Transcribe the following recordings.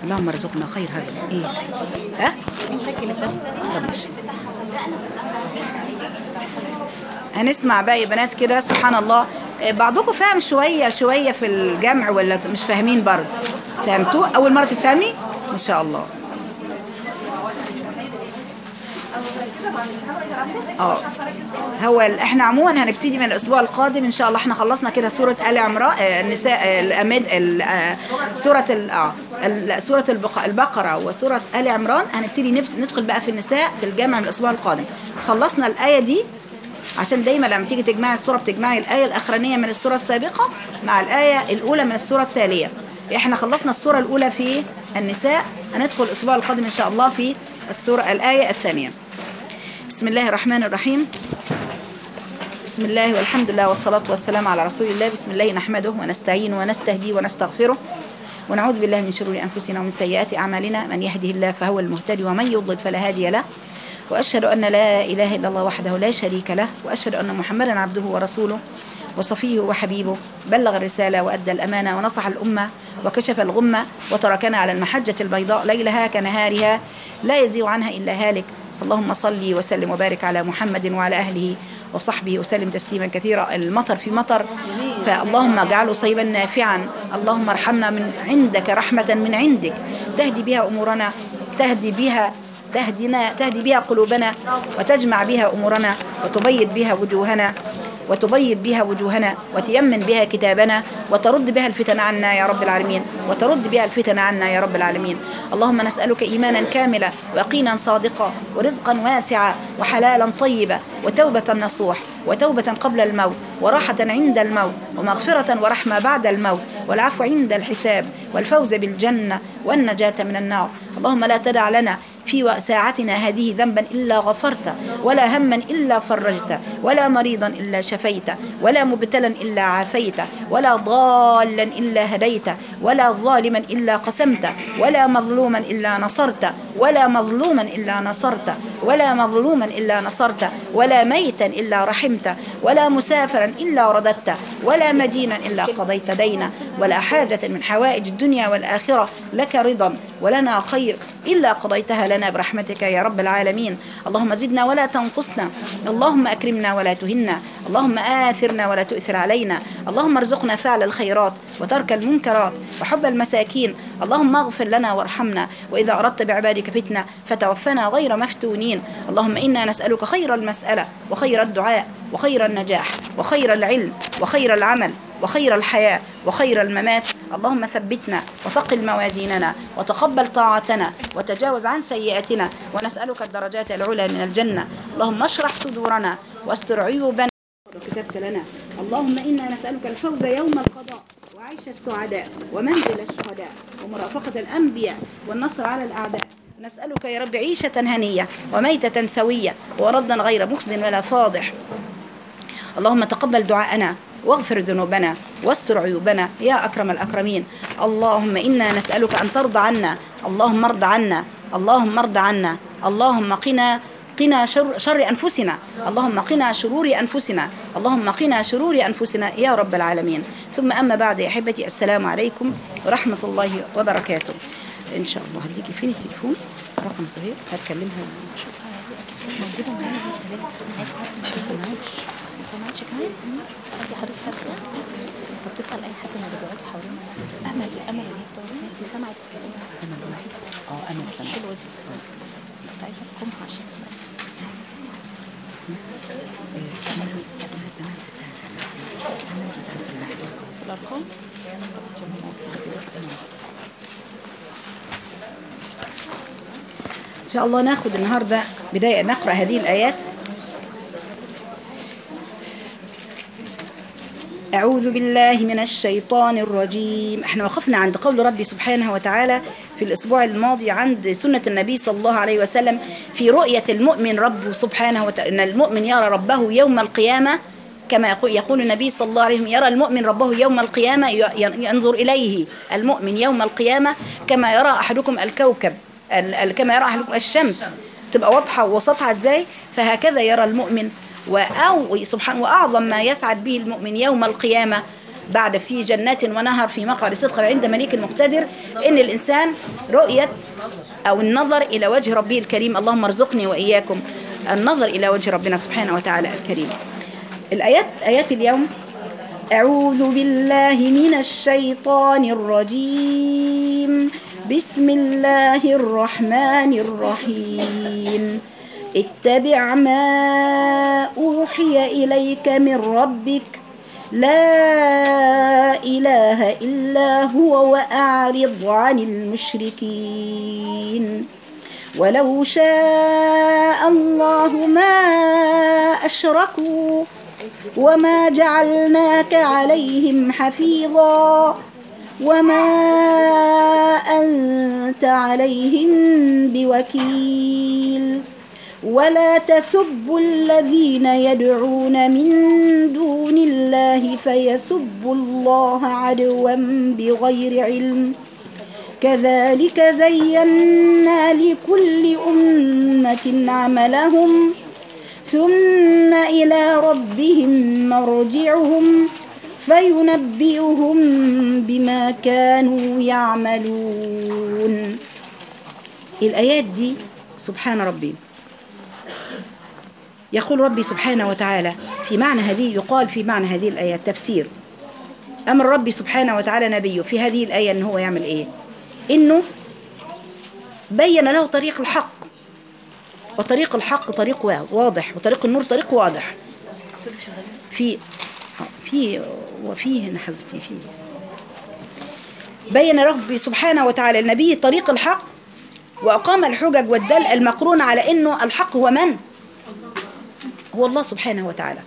اللهم ارزقنا خير هذا ايه ها طب ماشي. هنسمع بقى يا بنات كده سبحان الله إيه، بعضكم فاهم شويه شويه في الجمع ولا مش فاهمين برضه فهمتوه اول مره تفهمي ما شاء الله اه هو ال- احنا عموما هنبتدي من الاسبوع القادم ان شاء الله احنا خلصنا كده سوره ال عمران آه، النساء آه، الامد ال- آه، سوره ال- اه ال- سوره البق- البقره وسوره ال عمران هنبتدي نبت- ندخل بقى في النساء في الجامع من الاسبوع القادم خلصنا الايه دي عشان دايما لما تيجي تجمعي السوره بتجمعي الايه الاخرانيه من السوره السابقه مع الايه الاولى من السوره التاليه احنا خلصنا السوره الاولى في النساء هندخل الاسبوع القادم ان شاء الله في السوره الايه الثانيه بسم الله الرحمن الرحيم بسم الله والحمد لله والصلاة والسلام على رسول الله بسم الله نحمده ونستعينه ونستهديه ونستغفره ونعوذ بالله من شرور أنفسنا ومن سيئات أعمالنا من يهده الله فهو المهتدي ومن يضلل فلا هادي له وأشهد أن لا إله إلا الله وحده لا شريك له وأشهد أن محمدا عبده ورسوله وصفيه وحبيبه بلغ الرسالة وأدى الأمانة ونصح الأمة وكشف الغمة وتركنا على المحجة البيضاء ليلها كنهارها لا يزيغ عنها إلا هالك اللهم صل وسلم وبارك على محمد وعلى أهله وصحبه وسلم تسليما كثيرا المطر في مطر فاللهم اجعله صيبا نافعا اللهم ارحمنا من عندك رحمة من عندك تهدي بها أمورنا تهدي بها تهدينا تهدي بها قلوبنا وتجمع بها أمورنا وتبيض بها وجوهنا وتبيض بها وجوهنا وتيمن بها كتابنا وترد بها الفتن عنا يا رب العالمين وترد بها الفتن عنا يا رب العالمين اللهم نسألك إيمانا كاملا ويقينا صادقا ورزقا واسعا وحلالا طيبا وتوبة نصوح وتوبة قبل الموت وراحة عند الموت ومغفرة ورحمة بعد الموت والعفو عند الحساب والفوز بالجنة والنجاة من النار اللهم لا تدع لنا في ساعتنا هذه ذنبا إلا غفرت ولا هما إلا فرجت ولا مريضا إلا شفيت ولا مبتلا إلا عافيت ولا ضالا إلا هديت ولا ظالما إلا قسمت ولا مظلوما إلا نصرت ولا مظلوما إلا نصرت ولا مظلوما إلا نصرت ولا ميتا إلا رحمت ولا مسافرا إلا رددت ولا مدينا إلا قضيت دينا ولا حاجة من حوائج الدنيا والآخرة لك رضا ولنا خير إلا قضيتها لنا برحمتك يا رب العالمين اللهم زدنا ولا تنقصنا اللهم أكرمنا ولا تهنا اللهم آثرنا ولا تؤثر علينا اللهم ارزقنا فعل الخيرات وترك المنكرات وحب المساكين اللهم اغفر لنا وارحمنا وإذا أردت بعبادك فتنة فتوفنا غير مفتونين اللهم إنا نسألك خير المسألة وخير الدعاء وخير النجاح وخير العلم وخير العمل وخير الحياة وخير الممات اللهم ثبتنا وثقل موازيننا وتقبل طاعتنا وتجاوز عن سيئاتنا ونسألك الدرجات العلى من الجنة اللهم اشرح صدورنا واستر عيوبنا وكتبت لنا اللهم إنا نسألك الفوز يوم القضاء وعيش السعداء ومنزل الشهداء ومرافقة الأنبياء والنصر على الأعداء نسألك يا رب عيشة هنية وميتة سوية وردا غير مخزن ولا فاضح اللهم تقبل دعاءنا واغفر ذنوبنا واستر عيوبنا يا أكرم الأكرمين اللهم إنا نسألك أن ترضى عنا اللهم ارض عنا اللهم ارض عنا اللهم قنا قنا شر, شر أنفسنا اللهم قنا شرور أنفسنا اللهم قنا شرور أنفسنا يا رب العالمين ثم أما بعد يا أحبتي السلام عليكم ورحمة الله وبركاته إن شاء الله هديكي فين التليفون رقم صغير هتكلمها نشوفها موجودة معانا ما سمعتش ما سمعتش كمان سألت حضرتك سألت طب تسأل أي حد من اللي بيقعدوا حوالينا أمل أمل اللي هي بتقعد هناك دي سمعت أنا اه أنا سامعة حلوة دي بس عايزة أفهمها عشان أسأل في الأرقام إن شاء الله ناخد النهاردة بداية نقرأ هذه الآيات أعوذ بالله من الشيطان الرجيم احنا وقفنا عند قول ربي سبحانه وتعالى في الأسبوع الماضي عند سنة النبي صلى الله عليه وسلم في رؤية المؤمن ربه سبحانه وتعالى أن المؤمن يرى ربه يوم القيامة كما يقول, يقول النبي صلى الله عليه وسلم يرى المؤمن ربه يوم القيامة ينظر إليه المؤمن يوم القيامة كما يرى أحدكم الكوكب ال- ال- كما يرى أحدكم الشمس تبقى واضحة وسطها ازاي فهكذا يرى المؤمن وأو سبحان وأعظم ما يسعد به المؤمن يوم القيامة بعد في جنات ونهر في مقعد صدق عند مليك مقتدر ان الانسان رؤيه او النظر الى وجه ربه الكريم اللهم ارزقني واياكم النظر الى وجه ربنا سبحانه وتعالى الكريم الايات ايات اليوم أعوذ بالله من الشيطان الرجيم بسم الله الرحمن الرحيم اتبع ما أوحي إليك من ربك لا إله إلا هو وأعرض عن المشركين ولو شاء الله ما أشركوا وما جعلناك عليهم حفيظا وما أنت عليهم بوكيل ولا تسبوا الذين يدعون من دون الله فيسبوا الله عدوا بغير علم كذلك زينا لكل أمة عملهم ثم إلى ربهم مرجعهم فينبئهم بما كانوا يعملون الآيات دي سبحان ربي يقول ربي سبحانه وتعالى في معنى هذه يقال في معنى هذه الآيات تفسير أمر ربي سبحانه وتعالى نبيه في هذه الآية أنه هو يعمل إيه إنه بين له طريق الحق وطريق الحق طريق واضح وطريق النور طريق واضح في في وفيه هنا حبيبتي في بين ربي سبحانه وتعالى النبي طريق الحق وأقام الحجج والدل المقرون على أنه الحق هو من؟ هو الله سبحانه وتعالى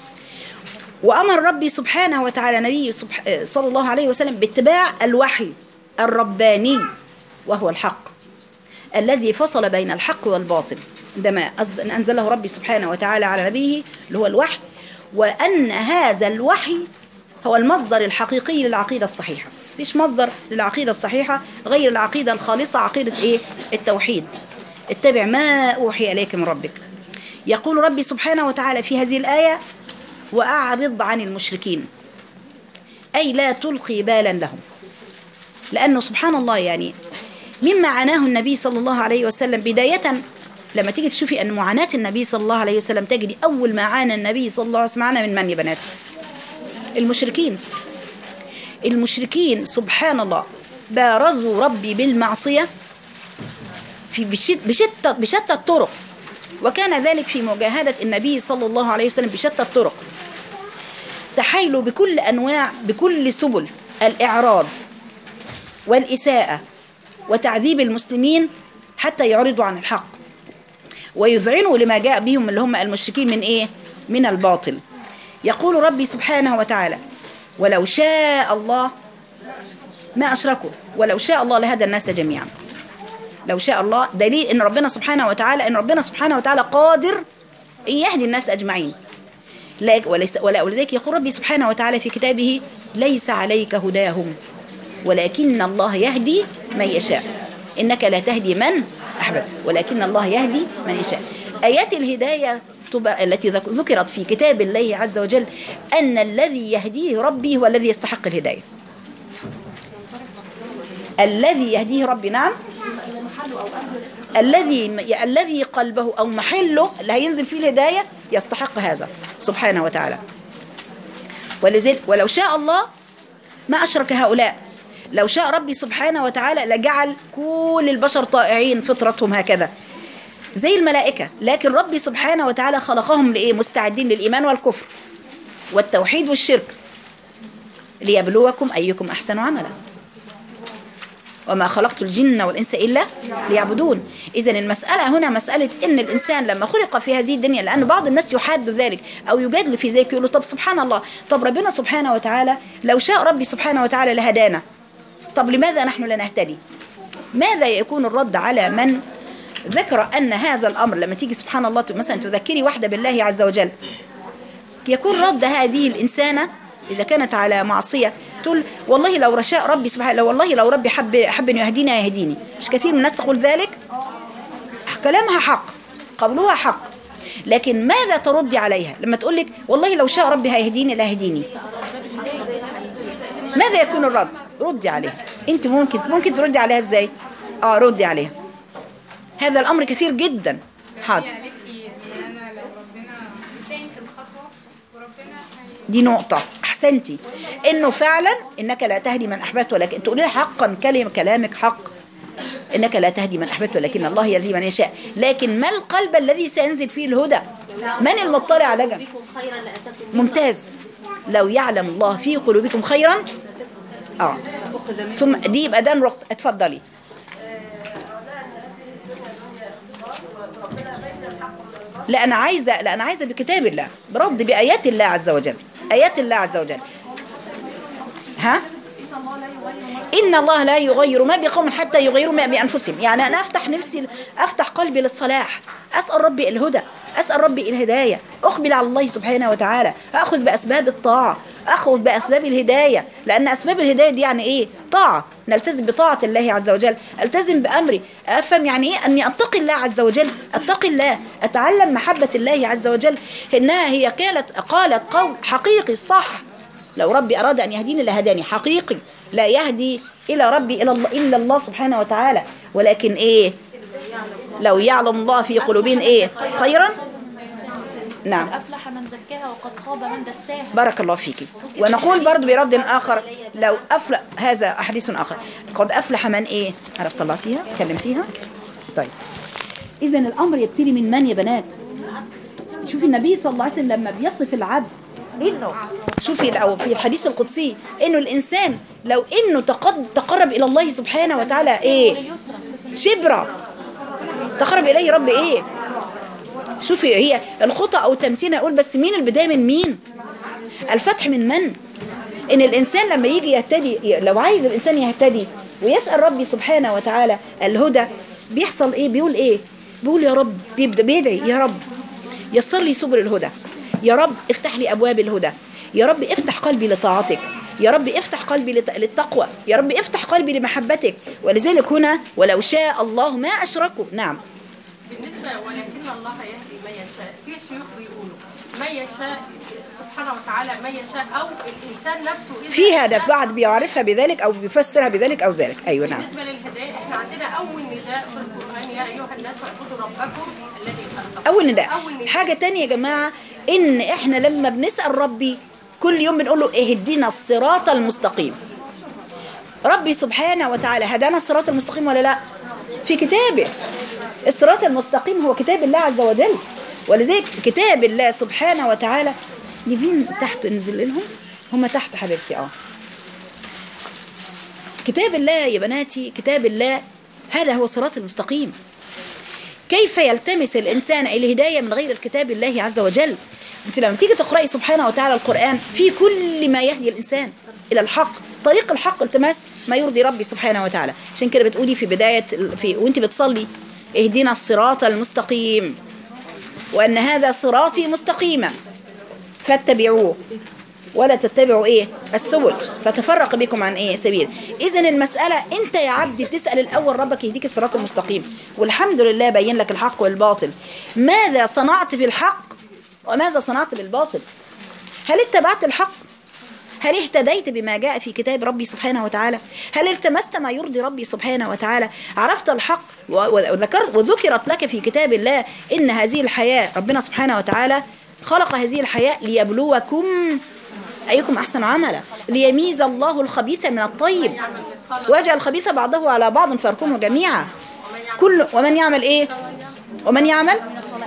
وأمر ربي سبحانه وتعالى نبي صلى الله عليه وسلم باتباع الوحي الرباني وهو الحق الذي فصل بين الحق والباطل عندما أنزله ربي سبحانه وتعالى على نبيه اللي هو الوحي وأن هذا الوحي هو المصدر الحقيقي للعقيدة الصحيحة فيش مصدر للعقيدة الصحيحة غير العقيدة الخالصة عقيدة إيه؟ التوحيد اتبع ما أوحي إليك من ربك يقول ربي سبحانه وتعالى في هذه الآية وأعرض عن المشركين أي لا تلقي بالا لهم لأنه سبحان الله يعني مما عاناه النبي صلى الله عليه وسلم بداية لما تيجي تشوفي أن معاناة النبي صلى الله عليه وسلم تجدي أول ما عانى النبي صلى الله عليه وسلم عانى من من يا بنات المشركين المشركين سبحان الله بارزوا ربي بالمعصية في بشتى, بشتى الطرق وكان ذلك في مجاهدة النبي صلى الله عليه وسلم بشتى الطرق تحايلوا بكل أنواع بكل سبل الإعراض والإساءة وتعذيب المسلمين حتى يعرضوا عن الحق ويذعنوا لما جاء بهم اللي هم المشركين من إيه؟ من الباطل يقول ربي سبحانه وتعالى ولو شاء الله ما أشركوا ولو شاء الله لهدى الناس جميعا لو شاء الله دليل ان ربنا سبحانه وتعالى ان ربنا سبحانه وتعالى قادر ان يهدي الناس اجمعين وليس ولا ولذلك يقول ربي سبحانه وتعالى في كتابه ليس عليك هداهم ولكن الله يهدي من يشاء انك لا تهدي من احببت ولكن الله يهدي من يشاء ايات الهدايه التي ذكرت في كتاب الله عز وجل ان الذي يهديه ربي هو الذي يستحق الهدايه الذي يهديه ربي نعم الذي الذي قلبه او محله اللي هينزل فيه الهدايه يستحق هذا سبحانه وتعالى ولذلك ولو شاء الله ما اشرك هؤلاء لو شاء ربي سبحانه وتعالى لجعل كل البشر طائعين فطرتهم هكذا زي الملائكه لكن ربي سبحانه وتعالى خلقهم لايه مستعدين للايمان والكفر والتوحيد والشرك ليبلوكم ايكم احسن عملا وما خلقت الجن والإنس إلا ليعبدون إذا المسألة هنا مسألة إن الإنسان لما خلق في هذه الدنيا لأن بعض الناس يحاد ذلك أو يجادل في ذلك يقولوا طب سبحان الله طب ربنا سبحانه وتعالى لو شاء ربي سبحانه وتعالى لهدانا طب لماذا نحن لا نهتدي ماذا يكون الرد على من ذكر أن هذا الأمر لما تيجي سبحان الله مثلا تذكري واحدة بالله عز وجل يكون رد هذه الإنسانة إذا كانت على معصية تقول والله لو رشاء ربي سبحانه لو والله لو ربي حب حب انه يهديني يهديني مش كثير من الناس تقول ذلك كلامها حق قولها حق لكن ماذا تردي عليها لما تقول لك والله لو شاء ربي هيهديني لا يهديني ماذا يكون الرد ردي عليها انت ممكن ممكن تردي عليها ازاي اه ردي عليها هذا الامر كثير جدا حاضر عليك ايه يعني انا لو ربنا انت الخطوه وربنا هي دي نقطة أحسنتي إنه فعلا إنك لا تهدي من أحببت ولكن تقولي حقا كلمة كلامك حق إنك لا تهدي من أحببت ولكن الله يهدي من يشاء لكن ما القلب الذي سينزل فيه الهدى من المطلع على جنب بكم خيرا لأتاكم ممتاز لو يعلم الله في قلوبكم خيرا اه ثم دي يبقى ده الوقت اتفضلي لا انا عايزه لا انا عايزه بكتاب الله برد بايات الله عز وجل ايات الله عز وجل ها إن الله لا يغير ما بقوم حتى يغيروا ما بأنفسهم يعني أنا أفتح نفسي أفتح قلبي للصلاح أسأل ربي الهدى أسأل ربي الهداية أقبل على الله سبحانه وتعالى أخذ بأسباب الطاعة أخذ بأسباب الهداية لأن أسباب الهداية دي يعني إيه طاعة نلتزم بطاعة الله عز وجل ألتزم بأمري أفهم يعني إيه أني أتقي الله عز وجل أتقي الله أتعلم محبة الله عز وجل إنها هي قالت قالت قول حقيقي صح لو ربي أراد أن يهديني لهداني حقيقي لا يهدي إلى ربي إلى الله إلا الله سبحانه وتعالى ولكن إيه لو يعلم الله في قلوبهم إيه خيرا نعم أفلح من زكاها وقد خاب من دساها بارك الله فيك ونقول برضو برد آخر لو أفلح هذا حديث آخر قد أفلح من إيه عرفت طلعتيها كلمتيها طيب إذا الأمر يبتدي من من يا بنات شوفي النبي صلى الله عليه وسلم لما بيصف العبد انه شوفي لو في الحديث القدسي انه الانسان لو انه تقد تقرب الى الله سبحانه وتعالى ايه شبرا تقرب اليه رب ايه شوفي هي الخطأ او التمثيل هقول بس مين البدايه من مين الفتح من من ان الانسان لما يجي يهتدي لو عايز الانسان يهتدي ويسال ربي سبحانه وتعالى الهدى بيحصل ايه بيقول ايه بيقول يا رب بيبدا بيدعي يا رب يسر لي سبل الهدى يا رب افتح لي ابواب الهدى يا رب افتح قلبي لطاعتك يا رب افتح قلبي لت- للتقوى يا رب افتح قلبي لمحبتك ولذلك هنا ولو شاء الله ما اشركوا نعم بالنسبة ولكن الله يهدي من يشاء في شيوخ بيقولوا ما يشاء سبحانه وتعالى ما يشاء أو الإنسان نفسه إذا في هذا شاء- بعض بيعرفها بذلك او بيفسرها بذلك او ذلك ايوه نعم بالنسبة للهداية احنا عندنا أول نداء في القرآن يا أيها الناس اعبدوا ربكم الذي خلقكم اول نداء أول نداء حاجه تانية يا جماعه ان احنا لما بنسال ربي كل يوم بنقول له اهدنا الصراط المستقيم ربي سبحانه وتعالى هدانا الصراط المستقيم ولا لا في كتابه الصراط المستقيم هو كتاب الله عز وجل ولذلك كتاب الله سبحانه وتعالى يبين تحت ننزل لهم هم تحت حبيبتي اه كتاب الله يا بناتي كتاب الله هذا هو الصراط المستقيم كيف يلتمس الإنسان الهداية من غير الكتاب الله عز وجل أنت لما تيجي تقرأي سبحانه وتعالى القرآن في كل ما يهدي الإنسان إلى الحق طريق الحق التماس ما يرضي ربي سبحانه وتعالى عشان كده بتقولي في بداية في وانت بتصلي اهدنا الصراط المستقيم وأن هذا صراطي مستقيما فاتبعوه ولا تتبعوا ايه السبل فتفرق بكم عن ايه سبيل اذا المساله انت يا عبدي بتسال الاول ربك يهديك الصراط المستقيم والحمد لله بين لك الحق والباطل ماذا صنعت في الحق وماذا صنعت بالباطل هل اتبعت الحق هل اهتديت بما جاء في كتاب ربي سبحانه وتعالى هل التمست ما يرضي ربي سبحانه وتعالى عرفت الحق و- و- وذكر وذكرت لك في كتاب الله ان هذه الحياه ربنا سبحانه وتعالى خلق هذه الحياه ليبلوكم أيكم أحسن عملا ليميز الله الخبيث من الطيب ويجعل الخبيث بعضه على بعض فيركمه جميعا كل ومن يعمل إيه ومن يعمل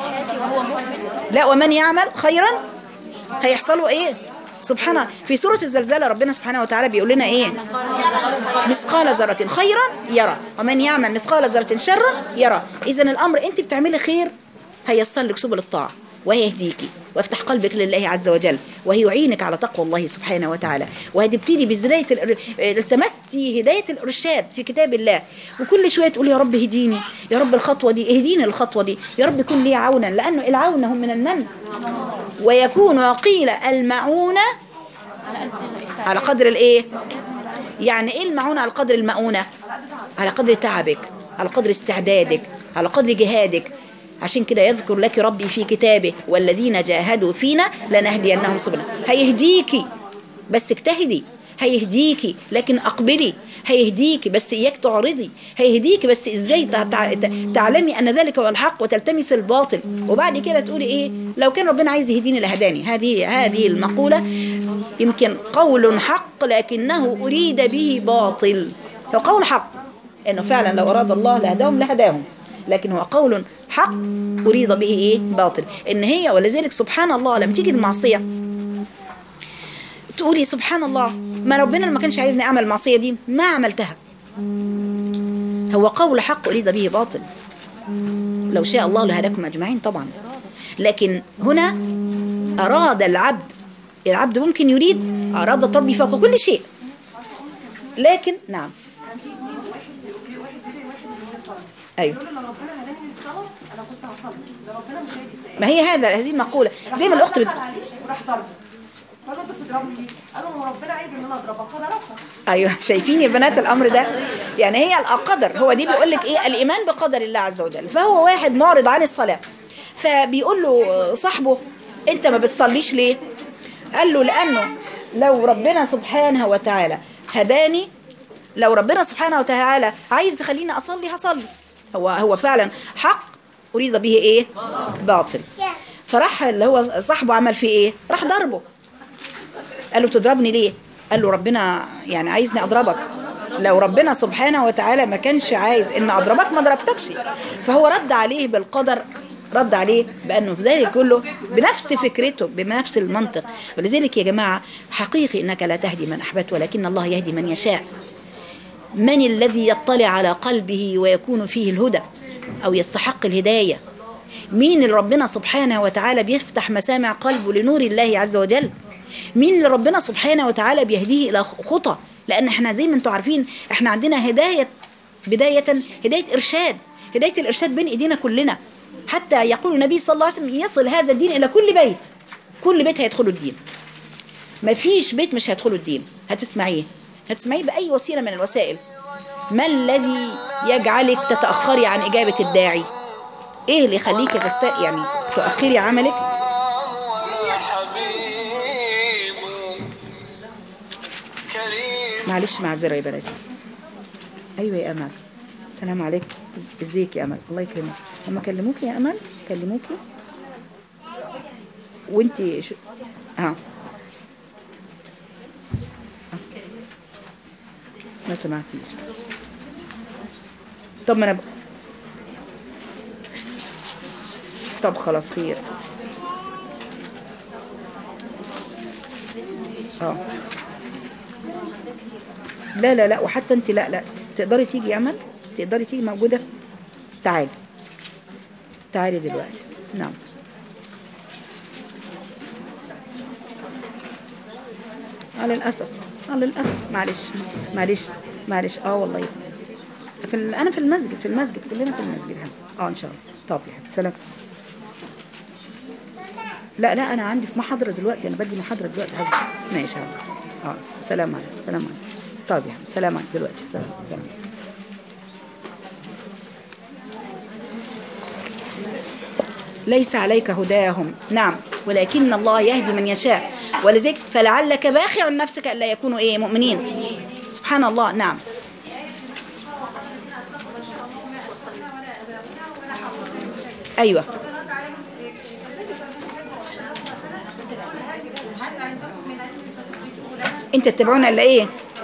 لا ومن يعمل خيرا هيحصل له إيه سبحانه في سورة الزلزال ربنا سبحانه وتعالى بيقول لنا إيه مثقال ذرة خيرا يرى ومن يعمل مثقال ذرة شرا يرى إذا الأمر أنت بتعملي خير هيسر لك سبل الطاعة وهيهديكي ويفتح قلبك لله عز وجل وهيعينك على تقوى الله سبحانه وتعالى وهتبتدي بزراية الإر- التمستي هداية الإرشاد في كتاب الله وكل شوية تقول يا رب هديني يا رب الخطوة دي اهديني الخطوة دي يا رب كن لي عونا لأنه العون هم من المن ويكون وقيل المعونة على قدر الايه يعني ايه المعونة على قدر المؤونة على قدر تعبك على قدر استعدادك على قدر جهادك عشان كده يذكر لك ربي في كتابه والذين جاهدوا فينا لنهدينهم سبلنا هيهديكي بس اجتهدي هيهديكي لكن اقبلي هيهديكي بس اياك تعرضي هيهديكي بس ازاي تع- تع- تعلمي ان ذلك هو الحق وتلتمس الباطل وبعد كده تقولي ايه لو كان ربنا عايز يهديني لهداني هذه هذه المقوله يمكن قول حق لكنه اريد به باطل هو قول حق انه فعلا لو اراد الله لهداهم لهداهم لكن هو قول حق اريد به ايه باطل ان هي ولذلك سبحان الله لما تيجي المعصيه تقولي سبحان الله ما ربنا ما كانش عايزني اعمل المعصيه دي ما عملتها هو قول حق اريد به باطل لو شاء الله لهداكم اجمعين طبعا لكن هنا اراد العبد العبد ممكن يريد اراد ربي فوق كل شيء لكن نعم ايوه ما هي هذا هذه المقوله زي ما الاخت بت... وراح ضربه فقال له انت بتضربني ليه؟ قال له هو ربنا عايز ان انا اضربك فضربها ايوه شايفين يا بنات الامر ده يعني هي القدر هو دي بيقول لك ايه الايمان بقدر الله عز وجل فهو واحد معرض عن الصلاه فبيقول له صاحبه انت ما بتصليش ليه قال له لانه لو ربنا سبحانه وتعالى هداني لو ربنا سبحانه وتعالى عايز يخليني اصلي هصلي هو هو فعلا حق اريد به ايه باطل فراح اللي هو صاحبه عمل فيه ايه راح ضربه قال له بتضربني ليه قال له ربنا يعني عايزني اضربك لو ربنا سبحانه وتعالى ما كانش عايز ان اضربك ما ضربتكش فهو رد عليه بالقدر رد عليه بانه في ذلك كله بنفس فكرته بنفس المنطق ولذلك يا جماعه حقيقي انك لا تهدي من احببت ولكن الله يهدي من يشاء من الذي يطلع على قلبه ويكون فيه الهدى او يستحق الهدايه مين اللي ربنا سبحانه وتعالى بيفتح مسامع قلبه لنور الله عز وجل مين اللي ربنا سبحانه وتعالى بيهديه الى خطى لان احنا زي ما انتم عارفين احنا عندنا هدايه بدايه هدايه ارشاد هدايه الارشاد بين ايدينا كلنا حتى يقول النبي صلى الله عليه وسلم يصل هذا الدين الى كل بيت كل بيت هيدخلوا الدين ما فيش بيت مش هيدخلوا الدين هتسمعيه هتسمعيه باي وسيله من الوسائل ما الذي يجعلك تتاخري عن اجابه الداعي ايه اللي يخليكي تست يعني تؤخري عملك يا حبيب كريم معلش معذره يا بناتي ايوه يا امل السلام عليكم ازيك يا امل الله يكرمك هم كلموكي يا امل كلموكي وانت شو اه ما سمعتيش طب ما انا ب... طب خلاص خير اه لا لا لا وحتى انت لا لا تقدري تيجي يا امل تقدري تيجي موجوده تعالي تعالي دلوقتي نعم اه للاسف اه للاسف معلش معلش معلش اه والله في ال... انا في المسجد في المسجد كلنا في المسجد اه ان شاء الله طب يا حبيبي سلام لا لا انا عندي في محاضره دلوقتي انا بدي محاضره دلوقتي حبيبي ماشي يا حبيبي. اه سلام عليكم سلام عليكم طيب يا حبيبي سلام عليكم دلوقتي سلام سلام ليس عليك هداهم نعم ولكن الله يهدي من يشاء ولذلك فلعلك باخع نفسك الا يكونوا ايه مؤمنين سبحان الله نعم ايوه انت تتبعون الا ايه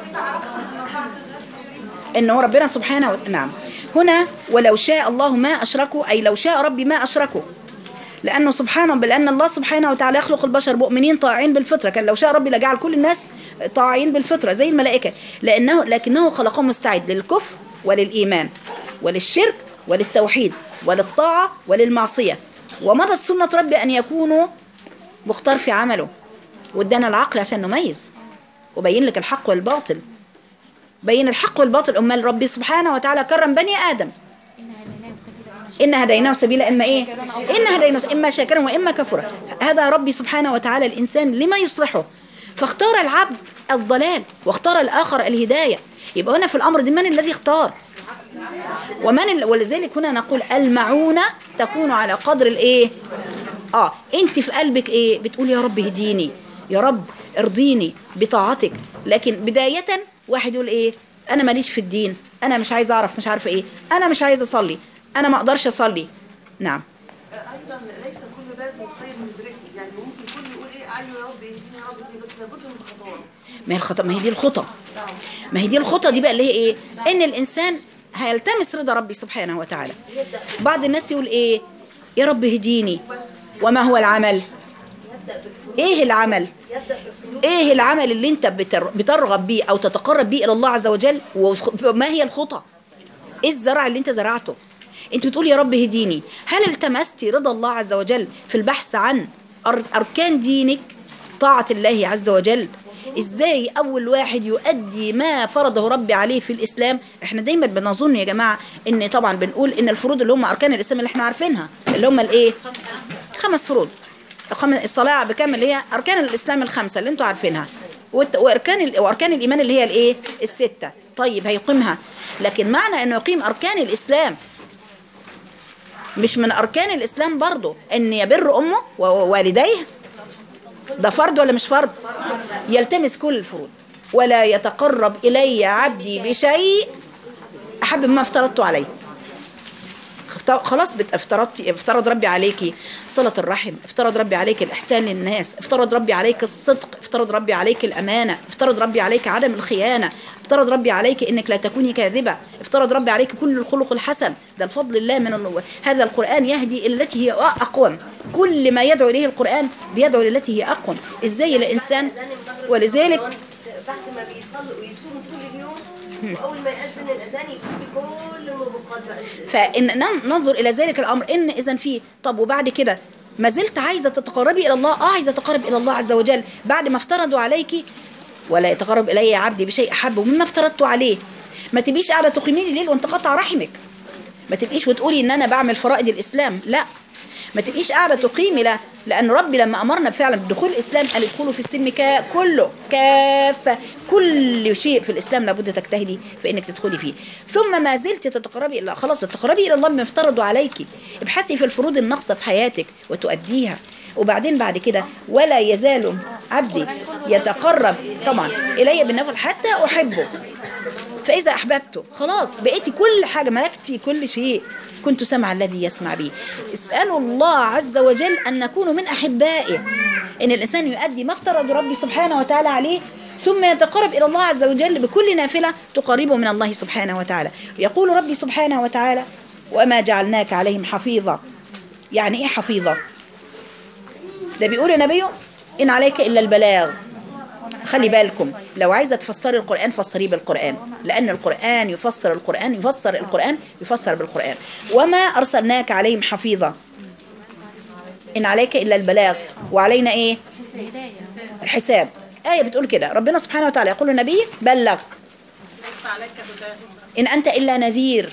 انه ربنا سبحانه وت... نعم هنا ولو شاء الله ما اشركوا اي لو شاء ربي ما اشركوا لانه سبحانه لان الله سبحانه وتعالى يخلق البشر مؤمنين طاعين بالفطره كان لو شاء ربي لجعل كل الناس طاعين بالفطره زي الملائكه لانه لكنه خلقهم مستعد للكفر وللايمان وللشرك وللتوحيد وللطاعه وللمعصيه ومضت سنه ربي ان يكونوا مختار في عمله وادانا العقل عشان نميز وبين لك الحق والباطل بين الحق والباطل امال ربي سبحانه وتعالى كرم بني ادم إن هديناه سبيلا إما إيه؟ إن هديناه إما شاكرا وإما كفورا هذا ربي سبحانه وتعالى الإنسان لما يصلحه فاختار العبد الضلال واختار الآخر الهداية يبقى هنا في الأمر ده من الذي اختار ومن ال... ولذلك هنا نقول المعونة تكون على قدر الإيه؟ آه أنت في قلبك إيه؟ بتقول يا رب اهديني يا رب ارضيني بطاعتك لكن بداية واحد يقول ايه انا ماليش في الدين انا مش عايز اعرف مش عارفه ايه انا مش عايز اصلي انا ما اقدرش اصلي نعم ايضا ليس كل باب خير من بريك يعني ممكن كل يقول ايه ايوه يا رب يهديني يا رب يهديني بس لابد من الخطوات ما هي الخطأ ما هي دي الخطأ ما هي دي الخطأ دي بقى اللي هي ايه ان الانسان هيلتمس رضا ربي سبحانه وتعالى بعض الناس يقول ايه يا رب هديني وما هو العمل ايه العمل ايه العمل اللي انت بتر- بترغب بيه او تتقرب بيه الى الله عز وجل وما هي الخطى ايه الزرع اللي انت زرعته انت بتقول يا رب هديني هل التمستي رضا الله عز وجل في البحث عن أر- اركان دينك طاعة الله عز وجل ازاي اول واحد يؤدي ما فرضه ربي عليه في الاسلام احنا دايما بنظن يا جماعه ان طبعا بنقول ان الفروض اللي هم اركان الاسلام اللي احنا عارفينها اللي هم الايه خمس فروض خم- الصلاه بكام اللي هي اركان الاسلام الخمسه اللي انتوا عارفينها والت- واركان ال- واركان الايمان اللي هي الايه السته طيب هيقيمها لكن معنى انه يقيم اركان الاسلام مش من اركان الاسلام برضه ان يبر امه ووالديه ده فرض ولا مش فرض يلتمس كل الفروض ولا يتقرب الي عبدي بشيء احب مما افترضته عليه اخت- خلاص بت- افترضت افترض ربي عليكي صلة الرحم افترض ربي عليك الإحسان للناس افترض ربي عليك الصدق افترض ربي عليك الأمانة افترض ربي عليك عدم الخيانة افترض ربي عليك إنك لا تكوني كاذبة افترض ربي عليك كل الخلق الحسن ده الفضل الله من الله هذا القرآن يهدي إلى التي هي أقوم كل ما يدعو إليه القرآن بيدعو للتي هي أقوم إزاي الإنسان ولذلك بعد ما بيصلوا ويصوموا طول اليوم واول ما يأذن الاذان يبتدي كل الموبقات بقى فإن نن- ننظر إلى ذلك الأمر إن إذا في طب وبعد كده ما زلت عايزة تتقربي إلى الله آه عايزة أتقرب إلى الله عز وجل بعد ما افترضوا عليك ولا يتقرب إلي عبدي بشيء أحب مما افترضت عليه ما تبقيش قاعدة تقيمي لي ليل وانت قطع رحمك ما تبقيش وتقولي إن أنا بعمل فرائض الإسلام لا ما تبقيش قاعدة تقيمي لا لأن ربي لما أمرنا فعلا بدخول الإسلام قال ادخلوا في السلم كا كله كافة كل شيء في الإسلام لابد تجتهدي في إنك تدخلي فيه ثم ما زلت تتقربي إلى خلاص بتتقربي إلى الله بما افترضوا عليك ابحثي في الفروض الناقصة في حياتك وتؤديها وبعدين بعد كده ولا يزال عبدي يتقرب طبعا إلي بالنفل حتى أحبه فإذا أحببته خلاص بقيتي كل حاجة ملكتي كل شيء كنت سمع الذي يسمع به اسألوا الله عز وجل أن نكون من أحبائه إن الإنسان يؤدي ما افترض ربي سبحانه وتعالى عليه ثم يتقرب إلى الله عز وجل بكل نافلة تقربه من الله سبحانه وتعالى يقول ربي سبحانه وتعالى وما جعلناك عليهم حفيظا يعني إيه حفيظة ده بيقول نبيه إن عليك إلا البلاغ خلي بالكم لو عايزة تفسري القرآن فسريه بالقرآن لأن القرآن يفسر القرآن يفسر القرآن يفسر بالقرآن وما أرسلناك عليهم حفيظا إن عليك إلا البلاغ وعلينا إيه الحساب آية بتقول كده ربنا سبحانه وتعالى يقول للنبي بلغ ليس عليك هداهم إن أنت إلا نذير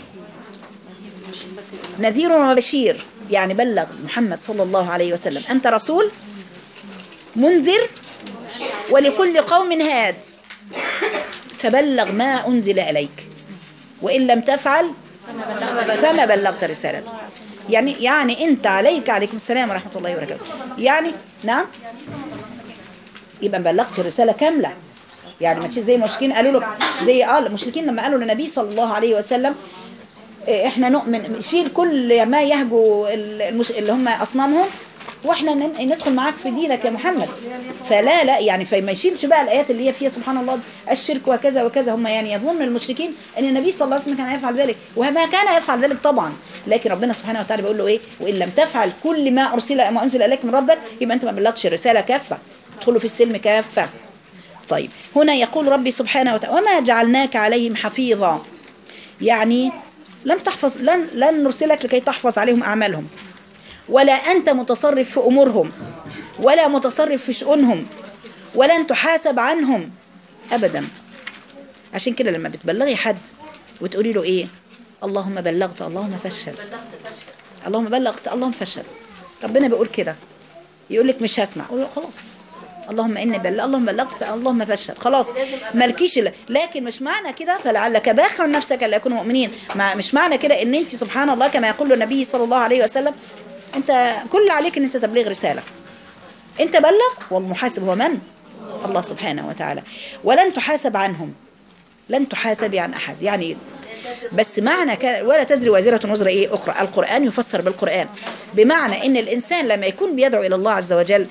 نذير وبشير يعني بلغ محمد صلى الله عليه وسلم أنت رسول منذر ولكل قوم هاد فبلغ ما أنزل إليك وإن لم تفعل فما بلغت رسالته يعني يعني أنت عليك عليكم السلام ورحمة الله وبركاته يعني نعم يبقى بلغت الرسالة كاملة يعني ما تشي زي المشركين قالوا له زي اه المشركين لما قالوا للنبي صلى الله عليه وسلم إيه، احنا نؤمن شيل كل ما يهجو ال- المش... اللي هم اصنامهم واحنا نن- ندخل معاك في دينك يا محمد فلا لا يعني فما يشيلش بقى الايات اللي هي فيها سبحان الله الشرك وكذا وكذا هم يعني يظن المشركين ان النبي صلى الله عليه وسلم كان يفعل ذلك وما كان يفعل ذلك طبعا لكن ربنا سبحانه وتعالى بيقول له ايه وان لم تفعل كل ما ارسل ما انزل اليك من ربك يبقى انت ما بلغتش الرساله كافه ادخلوا في السلم كافه طيب هنا يقول ربي سبحانه وتعالى وما جعلناك عليهم حفيظا يعني لم تحفظ لن لن نرسلك لكي تحفظ عليهم اعمالهم ولا انت متصرف في امورهم ولا متصرف في شؤونهم ولن تحاسب عنهم ابدا عشان كده لما بتبلغي حد وتقولي له ايه اللهم بلغت اللهم فشل اللهم بلغت اللهم فشل ربنا بيقول كده يقول لك مش هسمع قول له خلاص اللهم اني بلغ اللهم بلغت اللهم فشل خلاص مالكيش لا- لكن مش معنى كده فلعلك باخع نفسك لا يكونوا مؤمنين ما مش معنى كده ان انت سبحان الله كما يقول النبي صلى الله عليه وسلم انت كل اللي عليك ان انت تبليغ رساله انت بلغ والمحاسب هو من الله سبحانه وتعالى ولن تحاسب عنهم لن تحاسبي عن احد يعني بس معنى كان ولا تزري وازرة وزر ايه اخرى القرآن يفسر بالقرآن بمعنى ان الانسان لما يكون بيدعو الى الله عز وجل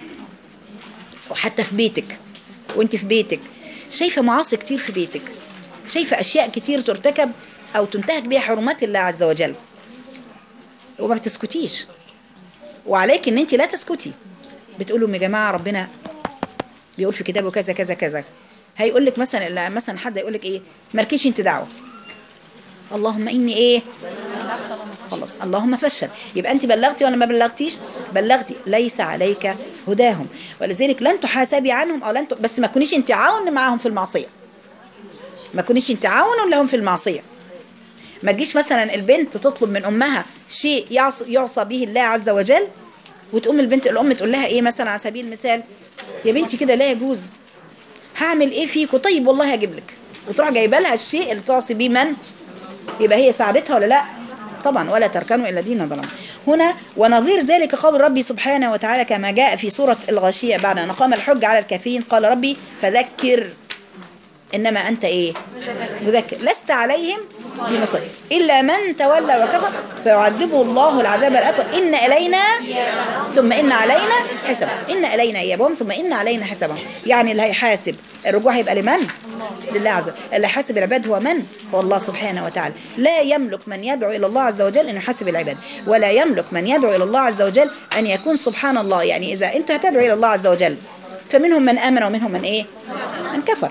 وحتى في بيتك وانت في بيتك شايفة معاصي كتير في بيتك شايفة اشياء كتير ترتكب او تنتهك بها حرمات الله عز وجل وما بتسكتيش وعليك ان انت لا تسكتي بتقول لهم يا جماعه ربنا بيقول في كتابه كذا كذا كذا هيقول لك مثلا لا مثلا حد يقول لك ايه مالكيش انت دعوه اللهم اني ايه خلاص اللهم فشل يبقى انت بلغتي ولا ما بلغتيش بلغتي ليس عليك هداهم ولذلك لن تحاسبي عنهم او لن ت... بس ما تكونيش انت عاون معاهم في المعصيه ما تكونيش انت عاون لهم في المعصيه ما تجيش مثلا البنت تطلب من امها شيء يعص- يعصى به الله عز وجل وتقوم البنت الام تقول لها ايه مثلا على سبيل المثال يا بنتي كده لا يجوز هعمل ايه فيكوا طيب والله هجيب لك وتروح جايبه لها الشيء اللي تعصي بيه من يبقى هي ساعدتها ولا لا طبعا ولا تركنوا الى دين ظلم هنا ونظير ذلك قول ربي سبحانه وتعالى كما جاء في سوره الغاشيه بعد ان قام الحج على الكافرين قال ربي فذكر انما انت ايه مذكر لست عليهم بمصير الا من تولى وكفر فيعذبه الله العذاب الاكبر ان الينا ثم ان علينا حسابهم ان الينا ايابهم ثم ان علينا حسابهم يعني اللي هيحاسب الرجوع هيبقى لمن لله عز وجل اللي حاسب العباد هو من هو الله سبحانه وتعالى لا يملك من يدعو الى الله عز وجل ان يحاسب العباد ولا يملك من يدعو الى الله عز وجل ان يكون سبحان الله يعني اذا انت هتدعو الى الله عز وجل فمنهم من امن ومنهم من ايه من كفر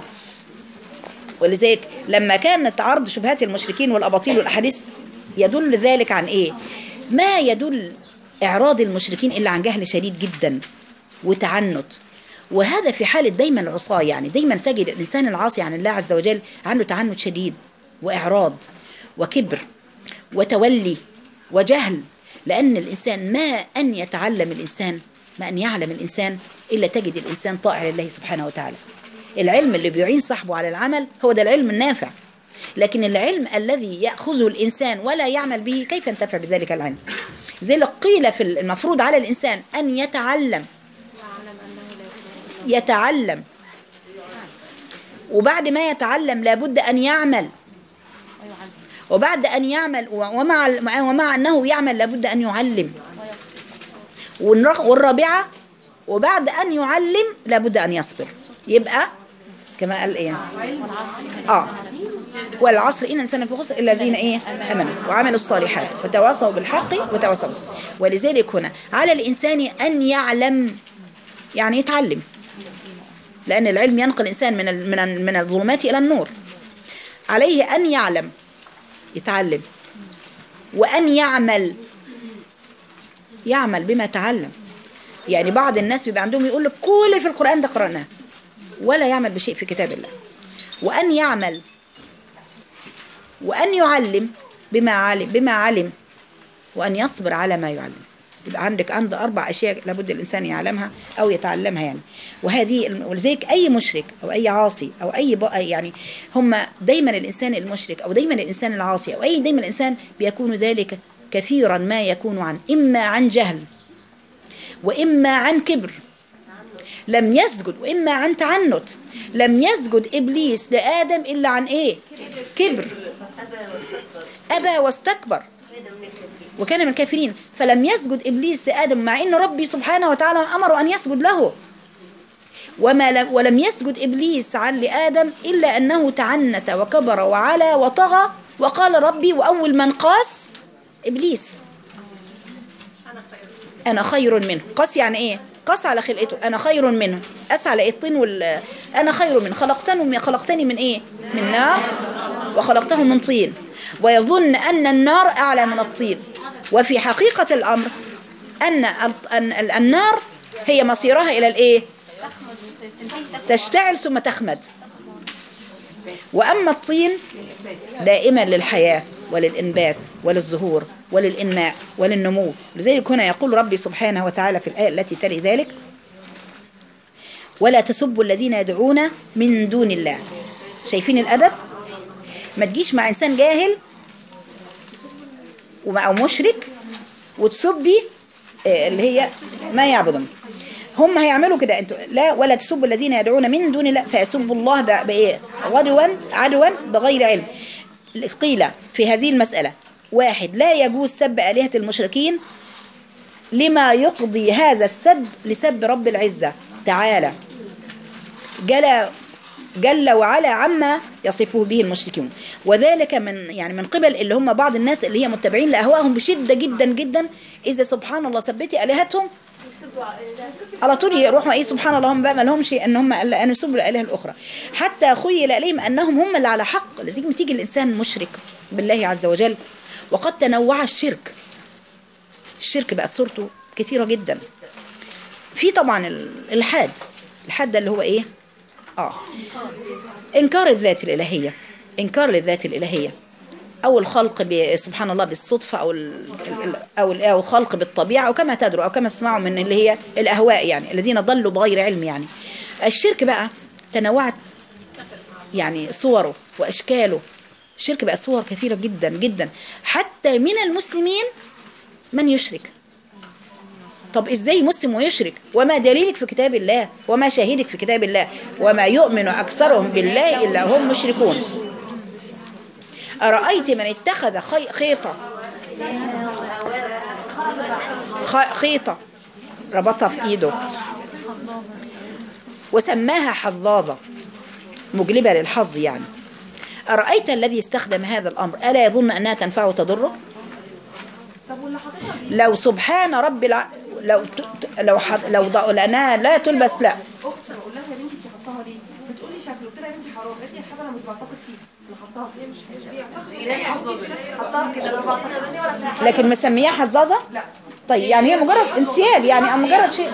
ولذلك لما كانت عرض شبهات المشركين والاباطيل والاحاديث يدل ذلك عن ايه ما يدل اعراض المشركين الا عن جهل شديد جدا وتعنت وهذا في حالة دايما العصاة يعني دايما تجد الإنسان العاصي عن الله عز وجل عنده تعنت شديد وإعراض وكبر وتولي وجهل لأن الإنسان ما أن يتعلم الإنسان ما أن يعلم الإنسان إلا تجد الإنسان طائع لله سبحانه وتعالى العلم اللي بيعين صاحبه على العمل هو ده العلم النافع لكن العلم الذي يأخذه الإنسان ولا يعمل به كيف ينتفع بذلك العلم زي اللي قيل في المفروض على الإنسان أن يتعلم يتعلم وبعد ما يتعلم لابد أن يعمل وبعد أن يعمل ومع ومع أنه يعمل لابد أن يعلم والرق- والرابعة وبعد أن يعلم لابد أن يصبر يبقى كما قال إيه آه والعصر إن الإنسان في خسر إلا الذين إيه أمنوا وعملوا الصالحات وتواصوا بالحق وتواصوا بالصبر ولذلك هنا على الإنسان أن يعلم يعني يتعلم لأن العلم ينقل الإنسان من ال- من ال- من الظلمات إلى النور عليه أن يعلم يتعلم وأن يعمل يعمل بما تعلم يعني بعض الناس بيبقى عندهم يقول لك كل اللي في القرآن ده قرأناه ولا يعمل بشيء في كتاب الله وأن يعمل وأن يعلم بما علم بما علم وأن يصبر على ما يعلم يبقى عندك عند أربع أشياء لابد الإنسان يعلمها أو يتعلمها يعني وهذه الم- ولذلك أي مشرك أو أي عاصي أو أي بقى يعني هم دايما الإنسان المشرك أو دايما الإنسان العاصي أو أي دايما الإنسان بيكون ذلك كثيرا ما يكون عن إما عن جهل وإما عن كبر لم يسجد وإما عن تعنت لم يسجد إبليس لآدم إلا عن إيه كبر أبى واستكبر وكان من الكافرين فلم يسجد إبليس لآدم مع أن ربي سبحانه وتعالى أمره أن يسجد له وما لم ولم يسجد إبليس عن لآدم إلا أنه تعنت وكبر وعلى وطغى وقال ربي وأول من قاس إبليس أنا خير منه قاس يعني إيه قاس على خلقته أنا خير منه قاس على الطين وال أنا خير منه خلقتني من خلقتني من إيه من نار وخلقته من طين ويظن أن النار أعلى من الطين وفي حقيقة الأمر أن ال- أن ال- النار هي مصيرها إلى الإيه تشتعل ثم تخمد وأما الطين دائما للحياة وللإنبات وللظهور وللإنماء وللنمو لذلك هنا يقول ربي سبحانه وتعالى في الآية التي تلي ذلك ولا تسبوا الذين يدعون من دون الله شايفين الأدب ما تجيش مع إنسان جاهل ومع- أو مشرك وتسبي آه، اللي هي ما يعبدون هم هيعملوا كده انتوا لا ولا تسبوا الذين يدعون من دون الله فيسبوا الله ب- بايه غدوا عدوا بغير علم قيل في هذه المسألة واحد لا يجوز سب آلهة المشركين لما يقضي هذا السب لسب رب العزة تعالى جل جل وعلا عما يصفه به المشركون وذلك من يعني من قبل اللي هم بعض الناس اللي هي متبعين لاهوائهم بشده جدا جدا اذا سبحان الله ثبتي الهتهم على طول يروحوا ايه سبحان الله هم بقى ما لهمش ان هم الا ان يسبوا الالهه الاخرى حتى خيل اليهم انهم هم اللي على حق لازم تيجي الانسان مشرك بالله عز وجل وقد تنوع الشرك الشرك بقت صورته كثيره جدا في طبعا الالحاد الحاد ده اللي هو ايه اه انكار الذات الالهيه انكار للذات الالهيه او الخلق ب- سبحان الله بالصدفه او ال ال- او ال- او الخلق بالطبيعه او كما تدروا او كما تسمعوا من اللي هي الاهواء يعني الذين ضلوا بغير علم يعني الشرك بقى تنوعت يعني صوره واشكاله الشرك بقى صور كثيره جدا جدا حتى من المسلمين من يشرك طب ازاي مسلم ويشرك وما دليلك في كتاب الله وما شاهدك في كتاب الله وما يؤمن اكثرهم بالله الا هم مشركون ارايت من اتخذ خي- خيطه خ- خيطه ربطها في ايده وسماها حظاظه مجلبه للحظ يعني ارايت الذي استخدم هذا الامر الا يظن انها تنفعه وتضره لو سبحان رب الع... لو ت... ت- لو حض... لو ض... لانها لا تلبس لا اقسم اقول لها يا بنتي انت حطاها ليه؟ بتقولي شكله قلت لها يا بنتي حرام قالت لي حاجه انا مش بعتقد فيه انا حطاها ليه مش هي حطاها كده انا بعتقد فيه لكن مسمياها حظاظه لا طيب يعني هي مجرد انسيال يعني او مجرد شيء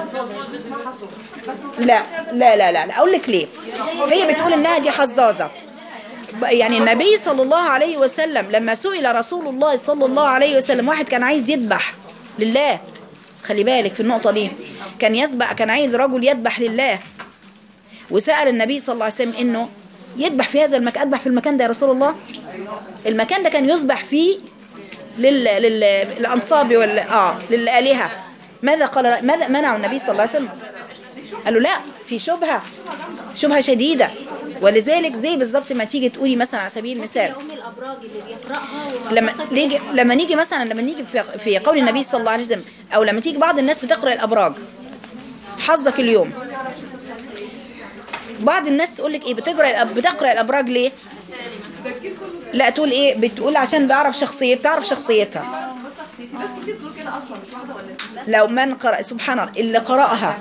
لا لا لا لا, لا. اقول لك ليه هي بتقول انها دي حظاظه ب- يعني النبي صلى الله عليه وسلم لما سئل رسول الله صلى الله عليه وسلم واحد كان عايز يذبح لله خلي بالك في النقطة دي كان يذبح كان عايز رجل يذبح لله وسأل النبي صلى الله عليه وسلم انه يذبح في هذا المكان اذبح في المكان ده يا رسول الله المكان ده كان يذبح فيه لل لل للانصاب وال اه للالهه ماذا قال ماذا منعه النبي صلى الله عليه وسلم قال له لا في شبهه شبهه شديده ولذلك زي بالظبط ما تيجي تقولي مثلا على سبيل المثال ام الابراج اللي بيقراها لما نيجي لما نيجي مثلا لما نيجي في, في قول النبي صلى الله عليه وسلم او لما تيجي بعض الناس بتقرا الابراج حظك اليوم بعض الناس تقول لك ايه بتقرا الأب- بتقرا الابراج ليه لا تقول ايه بتقول عشان بعرف شخصيه بتعرف شخصيتها ناس كتير بتقول كده اصلا مش واحده ولا لو من قرأ سبحان الله اللي قرأها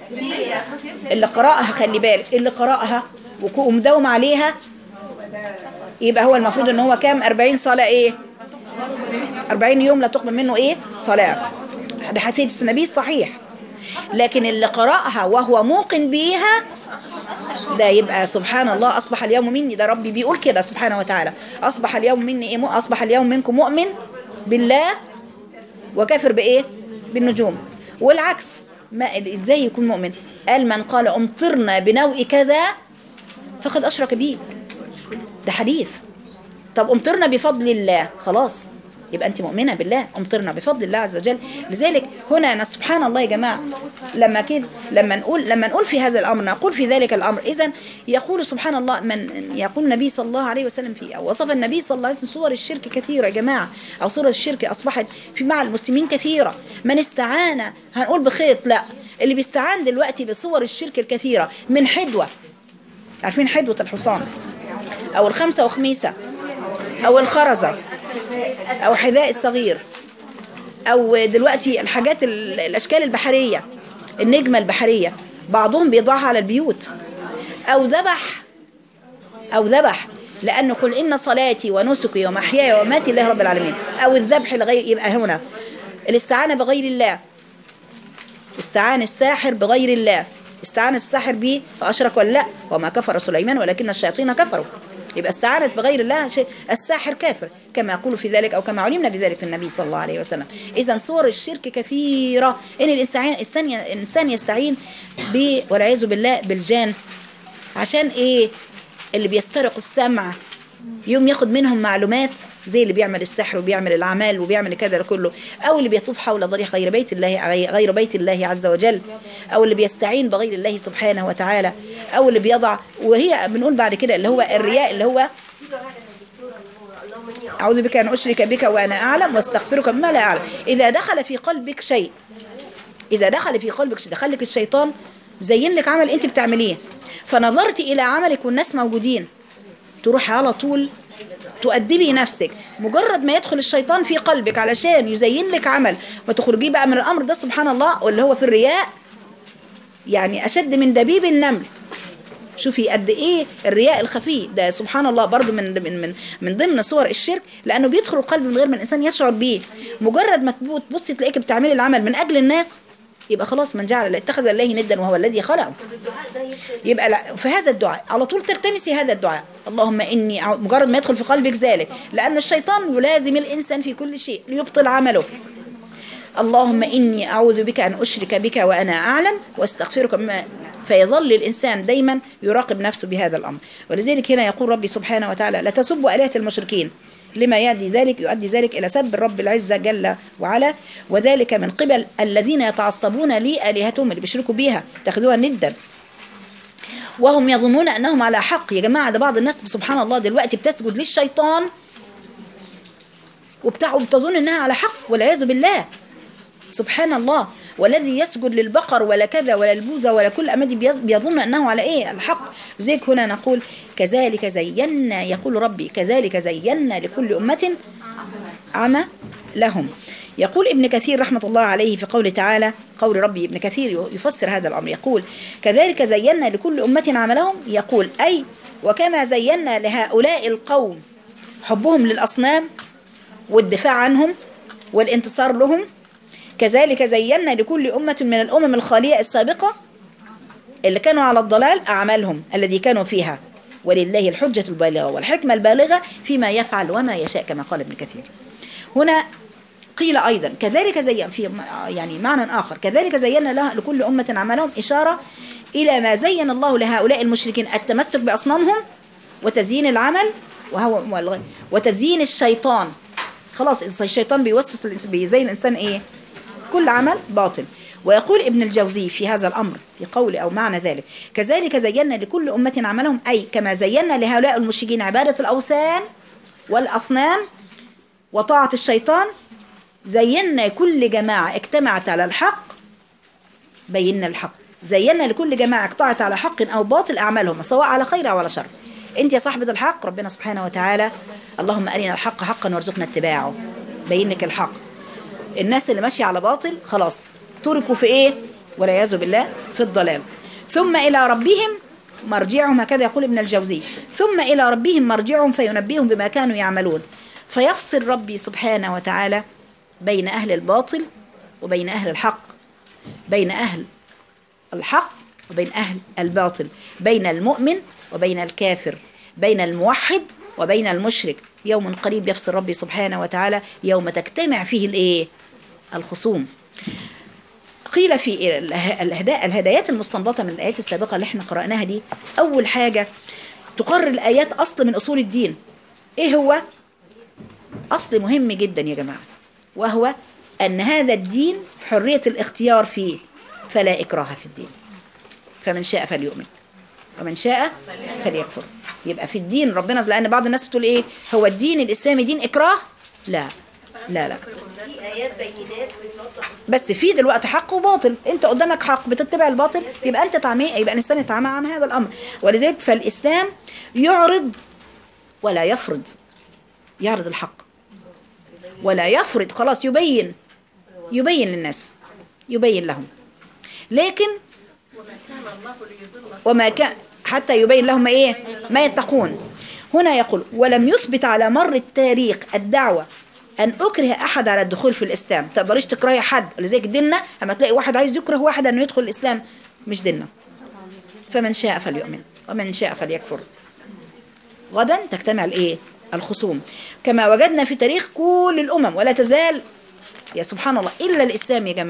اللي قرأها خلي بالك اللي قرأها وك- ومداوم عليها يبقى هو المفروض ان هو كام 40 صلاة ايه 40 يوم لا تقبل منه ايه صلاة ده حديث النبي صحيح لكن اللي قرأها وهو موقن بيها ده يبقى سبحان الله أصبح اليوم مني ده ربي بيقول كده سبحانه وتعالى أصبح اليوم مني إيه مو- أصبح اليوم منكم مؤمن بالله وكافر بايه بالنجوم والعكس ما ازاي يكون مؤمن قال من قال امطرنا بنوء كذا فقد اشرك بي ده حديث طب امطرنا بفضل الله خلاص يبقى انت مؤمنه بالله امطرنا بفضل الله عز وجل لذلك هنا أنا سبحان الله يا جماعه لما كده لما نقول لما نقول في هذا الامر نقول في ذلك الامر اذا يقول سبحان الله من يقول النبي صلى الله عليه وسلم في أو وصف النبي صلى الله عليه وسلم صور الشرك كثيره يا جماعه او صور الشرك اصبحت في مع المسلمين كثيره من استعان هنقول بخيط لا اللي بيستعان دلوقتي بصور الشرك الكثيره من حدوه عارفين حدوه الحصان او الخمسه وخميسه او الخرزه او حذاء الصغير او دلوقتي الحاجات ال- الاشكال البحريه النجمه البحريه بعضهم بيضعها على البيوت او ذبح او ذبح لانه قل ان صلاتي ونسكي ومحياي ومماتي لله رب العالمين او الذبح لغير يبقى هنا الاستعانه بغير الله استعان الساحر بغير الله استعان الساحر به فأشرك ولا لا وما كفر سليمان ولكن الشياطين كفروا يبقى استعانت بغير الله شيء الساحر كافر كما يقول في ذلك أو كما علمنا بذلك من النبي صلى الله عليه وسلم إذا صور الشرك كثيرة إن الإنسان الإنسان- الإنسان يستعين ب والعياذ بالله بالجان عشان إيه اللي بيسترق السمع يوم ياخد منهم معلومات زي اللي بيعمل السحر وبيعمل الاعمال وبيعمل كذا ده كله او اللي بيطوف حول ضريح غير بيت الله غير بيت الله عز وجل او اللي بيستعين بغير الله سبحانه وتعالى او اللي بيضع وهي بنقول بعد كده اللي هو الرياء اللي هو أعوذ بك أن أشرك بك وأنا أعلم واستغفرك مما لا أعلم إذا دخل في قلبك شيء إذا دخل في قلبك شيء دخل لك الشيطان زين لك عمل أنت بتعمليه فنظرت إلى عملك والناس موجودين تروح على طول تؤدبي نفسك مجرد ما يدخل الشيطان في قلبك علشان يزين لك عمل وتخرجيه بقى من الأمر ده سبحان الله واللي هو في الرياء يعني أشد من دبيب النمل شوفي قد ايه الرياء الخفي ده سبحان الله برضو من من من من ضمن صور الشرك لانه بيدخل القلب من غير ما الانسان يشعر بيه مجرد ما تبو- تبصي تلاقيك بتعملي العمل من اجل الناس يبقى خلاص من جعل اتخذ الله ندا وهو الذي خلقه يبقى لا في هذا الدعاء على طول تلتمسي هذا الدعاء اللهم اني أعوذ مجرد ما يدخل في قلبك ذلك لان الشيطان يلازم الانسان في كل شيء ليبطل عمله اللهم إني أعوذ بك أن أشرك بك وأنا أعلم وأستغفرك مما فيظل الإنسان دايما يراقب نفسه بهذا الأمر ولذلك هنا يقول ربي سبحانه وتعالى لا تسبوا آلهة المشركين لما يؤدي ذلك يؤدي ذلك إلى سب الرب العزة جل وعلا وذلك من قبل الذين يتعصبون لآلهتهم اللي بيشركوا بيها تاخذوها ندا وهم يظنون أنهم على حق يا جماعة ده بعض الناس سبحان الله دلوقتي بتسجد للشيطان وبتاع وبتظن انها على حق والعياذ بالله سبحان الله والذي يسجد للبقر ولا كذا ولا البوزة ولا كل أمدي بيظ- بيظن أنه على إيه الحق لذلك هنا نقول كذلك زينا يقول ربي كذلك زينا لكل أمة عمى لهم يقول ابن كثير رحمة الله عليه في قوله تعالى قول ربي ابن كثير يفسر هذا الأمر يقول كذلك زينا لكل أمة عملهم يقول أي وكما زينا لهؤلاء القوم حبهم للأصنام والدفاع عنهم والانتصار لهم كذلك زينا لكل أمة من الأمم الخالية السابقة اللي كانوا على الضلال أعمالهم الذي كانوا فيها ولله الحجة البالغة والحكمة البالغة فيما يفعل وما يشاء كما قال ابن كثير هنا قيل أيضا كذلك زي في يعني معنى آخر كذلك زينا له لكل أمة عملهم إشارة إلى ما زين الله لهؤلاء المشركين التمسك بأصنامهم وتزيين العمل وهو والغ- وتزيين الشيطان خلاص الشيطان بيوسوس الإنس- بيزين الإنسان إيه كل عمل باطل ويقول ابن الجوزي في هذا الأمر في قول أو معنى ذلك كذلك زينا لكل أمة عملهم أي كما زينا لهؤلاء المشركين عبادة الأوثان والأصنام وطاعة الشيطان زينا كل جماعة اجتمعت على الحق بينا الحق زينا لكل جماعة اقطعت على حق أو باطل أعمالهم سواء على خير أو على شر أنت يا صاحبة الحق ربنا سبحانه وتعالى اللهم أرنا الحق حقا وارزقنا اتباعه بين لك الحق الناس اللي ماشية على باطل خلاص تركوا في إيه والعياذ بالله في الضلال ثم إلى ربهم مرجعهم هكذا يقول ابن الجوزي ثم إلى ربهم مرجعهم فينبئهم بما كانوا يعملون فيفصل ربي سبحانه وتعالى بين أهل الباطل وبين أهل الحق بين أهل الحق وبين أهل الباطل بين المؤمن وبين الكافر بين الموحد وبين المشرك يوم قريب يفصل ربي سبحانه وتعالى يوم تجتمع فيه الايه الخصوم قيل في اله- الهدا- الهدايات المستنبطة من الآيات السابقة اللي احنا قرأناها دي أول حاجة تقرر الآيات أصل من أصول الدين إيه هو؟ أصل مهم جدا يا جماعة وهو أن هذا الدين حرية الاختيار فيه فلا إكراه في الدين فمن شاء فليؤمن ومن شاء فليكفر يبقى في الدين ربنا لأن بعض الناس بتقول إيه هو الدين الإسلامي دين إكراه لا لا لا في ايات بينات بتوضح بس في دلوقتي حق وباطل انت قدامك حق بتتبع الباطل يبقى انت تعمي يبقى الانسان يتعامى عن هذا الامر ولذلك فالاسلام يعرض ولا يفرض يعرض الحق ولا يفرض خلاص يبين يبين للناس يبين لهم لكن وما كان حتى يبين لهم ايه ما يتقون هنا يقول ولم يثبت على مر التاريخ الدعوة أن أكره أحد على الدخول في الإسلام تقدريش تكرهي حد لذلك ديننا أما تلاقي واحد عايز يكره واحد أنه يدخل الإسلام مش ديننا فمن شاء فليؤمن ومن شاء فليكفر غدا تجتمع الايه الخصوم كما وجدنا في تاريخ كل الامم ولا تزال يا سبحان الله الا الاسلام يا جماعه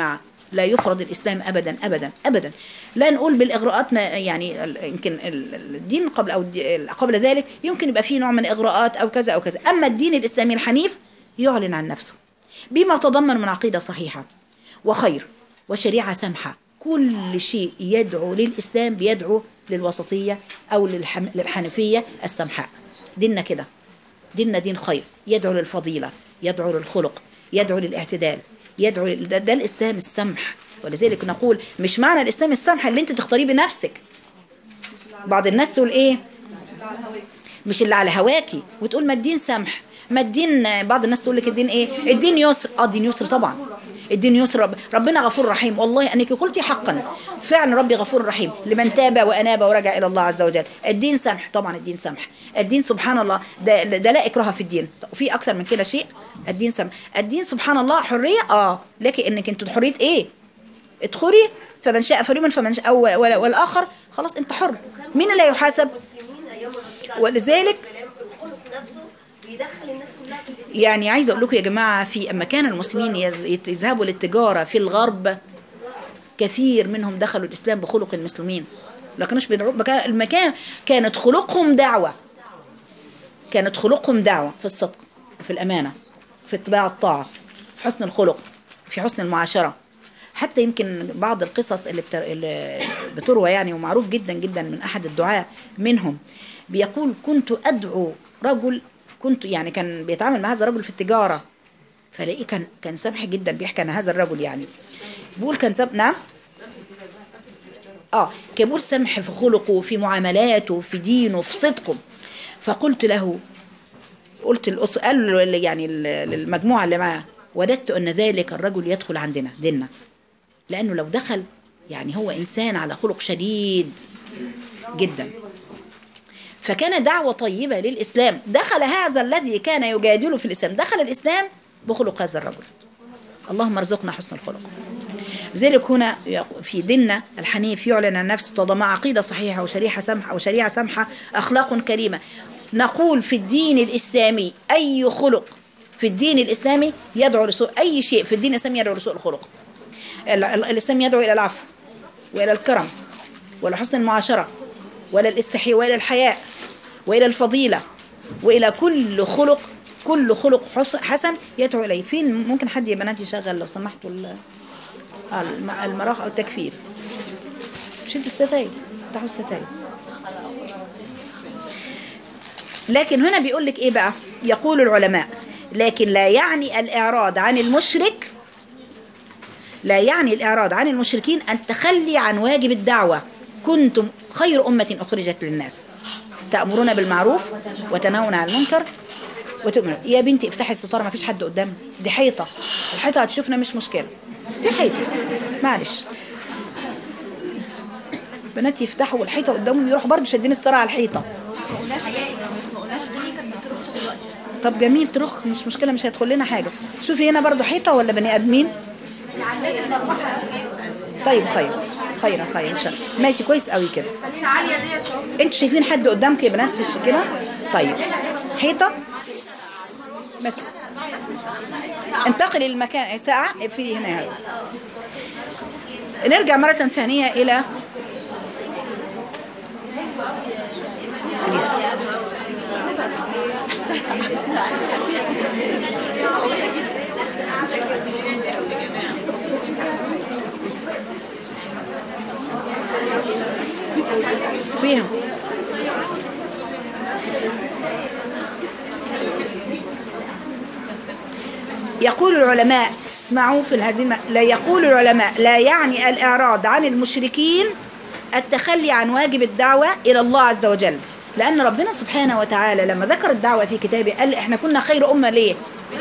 لا يفرض الإسلام أبدا أبدا أبدا لا نقول بالإغراءات ما يعني ال- يمكن ال- ال- الدين قبل أو الد- قبل ذلك يمكن يبقى فيه نوع من إغراءات أو كذا أو كذا أما الدين الإسلامي الحنيف يعلن عن نفسه بما تضمن من عقيدة صحيحة وخير وشريعة سمحة كل شيء يدعو للإسلام بيدعو للوسطية أو للحم... للحنفية السمحاء ديننا كده ديننا دين خير يدعو للفضيلة يدعو للخلق يدعو للاعتدال يدعو لل... ده, ده الإسلام السمح ولذلك نقول مش معنى الإسلام السمح اللي أنت تختاريه بنفسك بعض الناس تقول إيه مش اللي على هواكي وتقول ما الدين سمح ما الدين بعض الناس تقول لك الدين ايه الدين يسر اه الدين يسر طبعا الدين يسر رب ربنا غفور رحيم والله انك قلتي حقا فعلا ربي غفور رحيم لمن تاب واناب ورجع الى الله عز وجل الدين سمح طبعا الدين سمح الدين سبحان الله ده, ده لا اكراه في الدين وفي اكثر من كده شيء الدين سمح الدين سبحان الله حريه اه لكن انك انت حريه ايه ادخلي فمن شاء فليؤمن فمن شاء أو ولا- والاخر خلاص انت حر مين اللي هيحاسب المسلمين ايام الرسول عليه ولذلك السلام الخلق نفسه بيدخل الناس كلها في الاسلام يعني عايزه اقول لكم يا جماعه في اما كان المسلمين يز- يت- يذهبوا للتجاره في الغرب كثير منهم دخلوا الاسلام بخلق المسلمين ما كانوش بيدعوا مكان- المكان كانت خلقهم دعوه كانت خلقهم دعوه في الصدق في الامانه في اتباع الطاعه في حسن الخلق في حسن المعاشره حتى يمكن بعض القصص اللي, بتر... اللي بتروى يعني ومعروف جدا جدا من احد الدعاة منهم بيقول كنت ادعو رجل كنت يعني كان بيتعامل مع هذا الرجل في التجاره فلاقيه كان كان سمح جدا بيحكي عن هذا الرجل يعني بيقول كان سم... نعم اه كان بيقول سمح في خلقه في معاملاته في دينه في صدقه فقلت له قلت الأس... قال له يعني ال- للمجموعه اللي معاه وددت ان ذلك الرجل يدخل عندنا ديننا لانه لو دخل يعني هو انسان على خلق شديد جدا فكان دعوة طيبة للإسلام دخل هذا الذي كان يجادله في الإسلام دخل الإسلام بخلق هذا الرجل اللهم ارزقنا حسن الخلق لذلك هنا في ديننا الحنيف يعلن عن نفسه تضمع عقيدة صحيحة وشريعة سمحة وشريعة سمحة أخلاق كريمة نقول في الدين الإسلامي أي خلق في الدين الإسلامي يدعو لسوء أي شيء في الدين الإسلامي يدعو لسوء الخلق ال- ال- الإسلام يدعو إلى العفو وإلى الكرم وإلى حسن المعاشرة وإلى الاستحياء وإلى الحياء وإلى الفضيلة وإلى كل خلق كل خلق حس- حسن يدعو إليه فين ممكن حد يا بنات يشغل لو سمحتوا ال- آه، الم- المراح أو التكفيف شدوا الستاير افتحوا الستاير لكن هنا بيقول لك ايه بقى يقول العلماء لكن لا يعني الإعراض عن المشرك لا يعني الإعراض عن المشركين التخلي عن واجب الدعوة كنتم خير أمة أخرجت للناس تأمرون بالمعروف وتنهون عن المنكر وتؤمنون يا بنتي افتحي الستارة ما فيش حد قدامنا دي حيطة الحيطة هتشوفنا مش مشكلة دي حيطة معلش بنات يفتحوا الحيطة قدامهم يروحوا برضه شادين الستارة على الحيطة طب جميل ترخ مش مشكلة مش هيدخل لنا حاجة شوفي هنا برضو حيطة ولا بني آدمين طيب خير خيرا خير ان شاء الله ماشي كويس قوي كده بس عالية ديت اهو انتوا شايفين حد قدامك يا بنات في الش- كده طيب حيطة بس بس انتقلي للمكان ساعة اقفلي هنا يا هلا. نرجع مرة ثانية إلى فيها يقول العلماء اسمعوا في الهزيمة لا يقول العلماء لا يعني الإعراض عن المشركين التخلي عن واجب الدعوة إلى الله عز وجل لأن ربنا سبحانه وتعالى لما ذكر الدعوة في كتابه قال إحنا كنا خير أمة ليه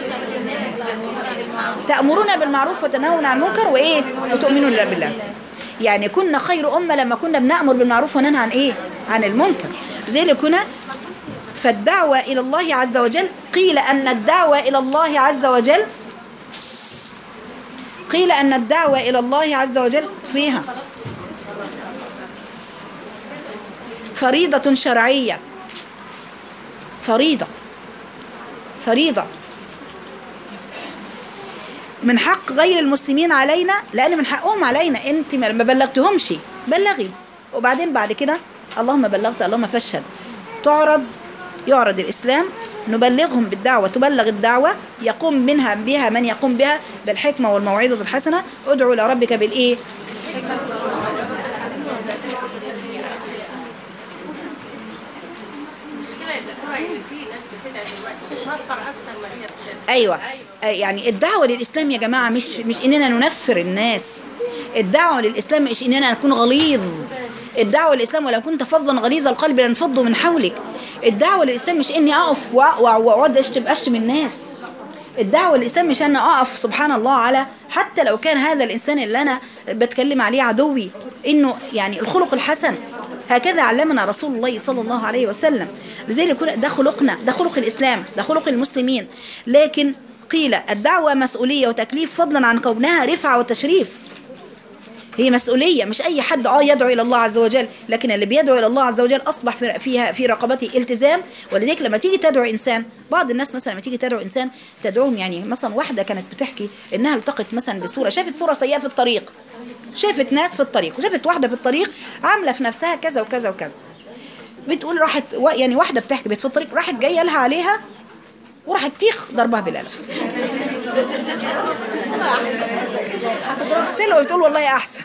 تأمرون بالمعروف وتنهون عن المنكر وإيه وتؤمنون بالله يعني كنا خير أمة لما كنا بنأمر بالمعروف وننهى عن إيه عن المنكر لذلك هنا فالدعوة إلى الله عز وجل قيل أن الدعوة إلى الله عز وجل قيل أن الدعوة إلى الله عز وجل فيها فريضة شرعية فريضة فريضة من حق غير المسلمين علينا لان من حقهم علينا انت ما ما بلغتهمش بلغي وبعدين بعد كده اللهم بلغت اللهم فاشهد تعرض يعرض الاسلام نبلغهم بالدعوه تبلغ الدعوه يقوم منها بها من يقوم بها بالحكمه والموعظه الحسنه ادعو الى ربك بالايه المشكله يا دكتوره ان في ناس بتدعي دلوقتي بتنفر اكتر ما هي بتدعي ايوه آه، يعني الدعوه للاسلام يا جماعه مش مش اننا ننفر الناس الدعوه للاسلام مش اننا نكون غليظ الدعوه للاسلام ولو كنت فظا غليظ القلب لانفضوا من حولك الدعوه للاسلام مش اني اقف وأ- وأ- واقعد اشتم اشتم الناس الدعوه للاسلام مش انا اقف سبحان الله على حتى لو كان هذا الانسان اللي انا بتكلم عليه عدوي انه يعني الخلق الحسن هكذا علمنا رسول الله صلى الله عليه وسلم لذلك يقول ده خلقنا ده خلق الاسلام ده خلق المسلمين لكن قيل الدعوه مسؤوليه وتكليف فضلا عن كونها رفعه وتشريف هي مسؤوليه مش اي حد اه يدعو الى الله عز وجل لكن اللي بيدعو الى الله عز وجل اصبح في- فيها في رقبته التزام ولذلك لما تيجي تدعو انسان بعض الناس مثلا لما تيجي تدعو انسان تدعوهم يعني مثلا واحده كانت بتحكي انها التقت مثلا بصوره شافت صوره سيئه في الطريق شافت ناس في الطريق وشافت واحده في الطريق عامله في نفسها كذا وكذا وكذا بتقول راحت و- يعني واحده بتحكي بت في الطريق راحت جايه لها عليها وراحت تيخ ضربها بالقلم سلوى بتقول والله احسن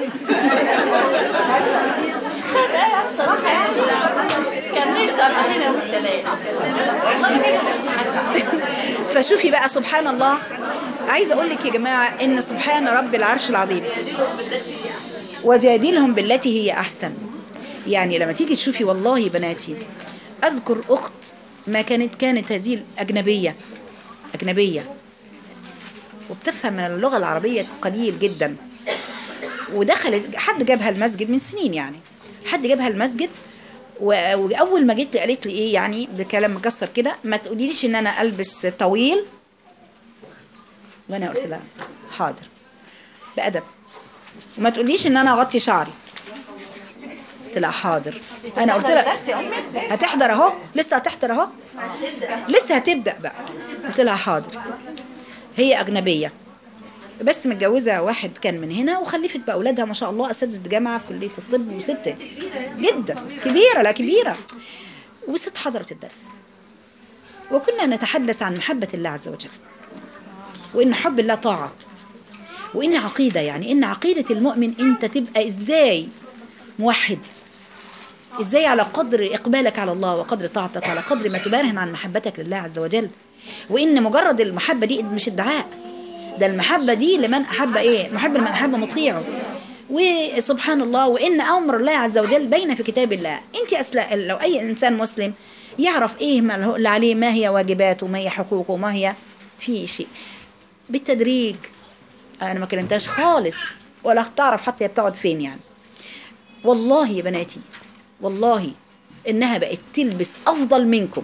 بصراحة يعني كان نفسي أبقى هنا والثلاثة والله كده مش حاجة فشوفي بقى سبحان الله عايزه اقول لك يا جماعه ان سبحان رب العرش العظيم وجادلهم بالتي هي احسن يعني لما تيجي تشوفي والله بناتي اذكر اخت ما كانت كانت هذه اجنبيه اجنبيه وبتفهم من اللغه العربيه قليل جدا ودخلت حد جابها المسجد من سنين يعني حد جابها المسجد و- واول ما جيت قالت لي ايه يعني بكلام مكسر كده ما تقوليليش ان انا البس طويل وانا قلت لها حاضر بادب وما تقوليش ان انا اغطي شعري قلت لها حاضر انا قلت لها درس يا أمي هتحضر اهو لسه هتحضر اهو لسه هتبدا بقى قلت لها حاضر هي اجنبيه بس متجوزه واحد كان من هنا وخلفت بقى اولادها ما شاء الله اساتذه جامعه في كليه الطب وست جدا كبيره لا كبيره وست حضرت الدرس وكنا نتحدث عن محبه الله عز وجل وان حب الله طاعه وان عقيده يعني ان عقيده المؤمن انت تبقى ازاي موحد ازاي على قدر اقبالك على الله وقدر طاعتك على قدر ما تبرهن عن محبتك لله عز وجل وان مجرد المحبه دي مش ادعاء ده المحبه دي لمن احب ايه محب لمن احب مطيعه وسبحان الله وان امر الله عز وجل بين في كتاب الله انت أسلا لو اي انسان مسلم يعرف ايه ما له- اللي عليه ما هي واجباته وما هي حقوقه وما هي في شيء بالتدريج انا ما كلمتهاش خالص ولا تعرف حتى هي بتقعد فين يعني والله يا بناتي والله انها بقت تلبس افضل منكم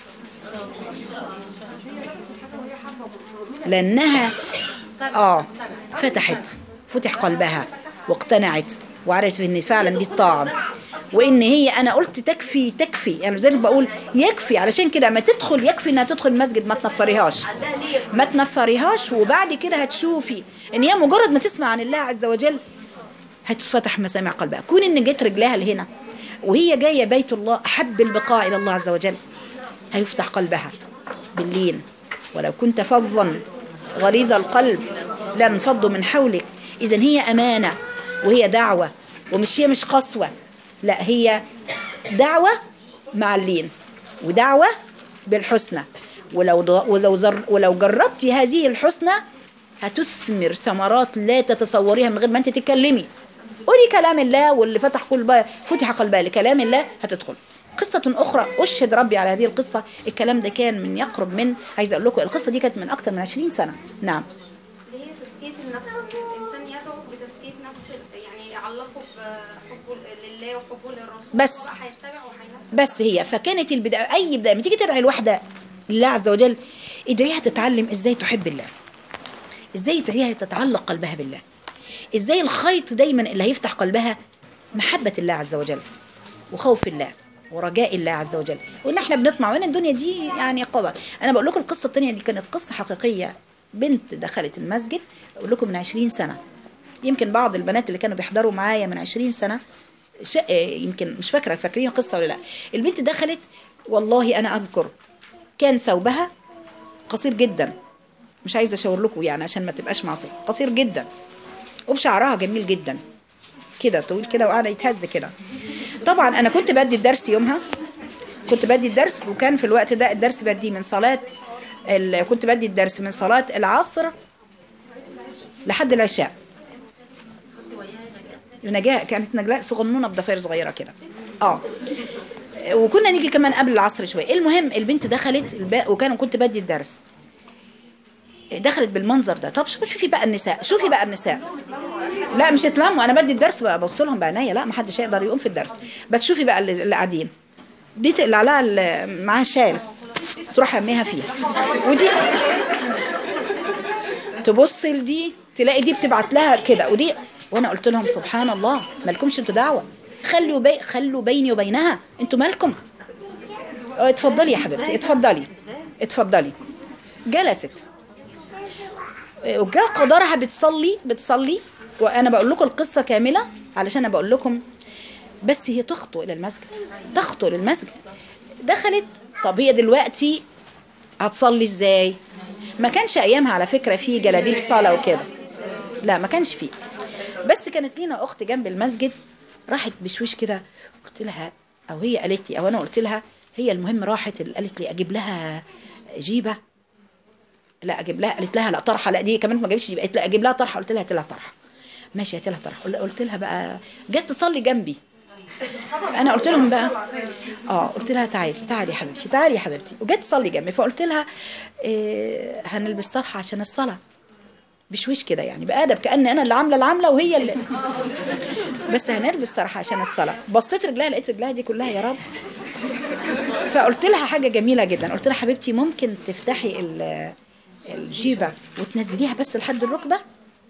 لانها اه فتحت فتح قلبها واقتنعت وعرفت ان فعلا دي الطاعه وان هي انا قلت تكفي تكفي يعني لذلك بقول يكفي علشان كده ما تدخل يكفي انها تدخل المسجد ما تنفريهاش ما تنفريهاش وبعد كده هتشوفي ان هي مجرد ما تسمع عن الله عز وجل هتفتح مسامع قلبها كون ان جت رجلها لهنا وهي جايه بيت الله احب البقاء الى الله عز وجل هيفتح قلبها باللين ولو كنت فظا غليظ القلب لانفضوا من حولك اذا هي امانه وهي دعوه ومش هي مش قسوه لا هي دعوه مع اللين ودعوه بالحسنى ولو ولو زر ولو جربتي هذه الحسنى هتثمر ثمرات لا تتصوريها من غير ما انت تتكلمي قولي كلام الله واللي فتح قلبها فتح قلبها لكلام الله هتدخل قصة أخرى أشهد ربي على هذه القصة الكلام ده كان من يقرب من عايزة أقول لكم القصة دي كانت من أكتر من 20 سنة نعم اللي هي تزكية النفس الإنسان يدعو بتزكية نفس يعني يعلقه بحبه لله وحبه للرسول بس. هو هيتبع وهينفذ بس هي فكانت البداية أي بداية لما تيجي تدعي الواحدة لله عز وجل ادعيها تتعلم إزاي تحب الله إزاي تدعيها تتعلق قلبها بالله إزاي الخيط دايما اللي هيفتح قلبها محبة الله عز وجل وخوف الله ورجاء الله عز وجل وان احنا بنطمع وان الدنيا دي يعني قدر انا بقول لكم القصه الثانيه دي كانت قصه حقيقيه بنت دخلت المسجد اقول لكم من 20 سنه يمكن بعض البنات اللي كانوا بيحضروا معايا من 20 سنه شق يمكن مش فاكره فاكرين القصه ولا لا البنت دخلت والله انا اذكر كان ثوبها قصير جدا مش عايزه اشاور لكم يعني عشان ما تبقاش معصيه قصير جدا وبشعرها جميل جدا كده طويل كده وقاعده يتهز كده طبعا انا كنت بدي الدرس يومها كنت بدي الدرس وكان في الوقت ده الدرس بديه من صلاه ال- كنت بدي الدرس من صلاه العصر لحد العشاء نجاة كانت نجلاء صغنونه بضفاير صغيره كده اه وكنا نيجي كمان قبل العصر شويه المهم البنت دخلت الب... وكان كنت بدي الدرس دخلت بالمنظر ده طب شوفي شوفي بقى النساء شوفي بقى النساء لا مش اتلموا انا بدي الدرس بقى ابص لهم بعينيا لا ما حدش يقدر يقوم في الدرس بس شوفي بقى اللي اللي قاعدين دي تقلع لها ال- معاها شال تروح رميها فيها ودي تبص لدي تلاقي دي بتبعت لها كده ودي وانا قلت لهم سبحان الله مالكمش انتوا دعوه خلوا بي خلوا بيني وبينها انتوا مالكم اه، اتفضلي يا حبيبتي اتفضلي اتفضلي جلست اه، وجاء قدرها بتصلي بتصلي وانا بقول لكم القصه كامله علشان انا بقول لكم بس هي تخطو الى المسجد تخطو للمسجد دخلت طب هي دلوقتي هتصلي ازاي ما كانش ايامها على فكره في جلابيب صلاه وكده لا ما كانش فيه بس كانت لينا اخت جنب المسجد راحت بشويش كده قلت لها او هي قالت لي او انا قلت لها هي المهم راحت قالت لي اجيب لها جيبه لا اجيب لها قالت لها لا طرحه لا دي كمان ما جابتش جيبه قالت لها اجيب لها طرحه قلت لها هات لها طرحه ماشي هات لها طرحه قل- قلت لها بقى جت تصلي جنبي انا قلت لهم بقى اه قلت لها تعالي تعالي يا حبيبتي تعالي يا حبيبتي وجت تصلي جنبي فقلت لها إيه هنلبس طرحه عشان الصلاه بشويش كده يعني بأدب كأن أنا اللي عاملة العاملة وهي اللي بس هنلبس صراحة عشان الصلاة بصيت رجلها لقيت رجلها دي كلها يا رب فقلت لها حاجة جميلة جدا قلت لها حبيبتي ممكن تفتحي ال- الجيبة وتنزليها بس لحد الركبة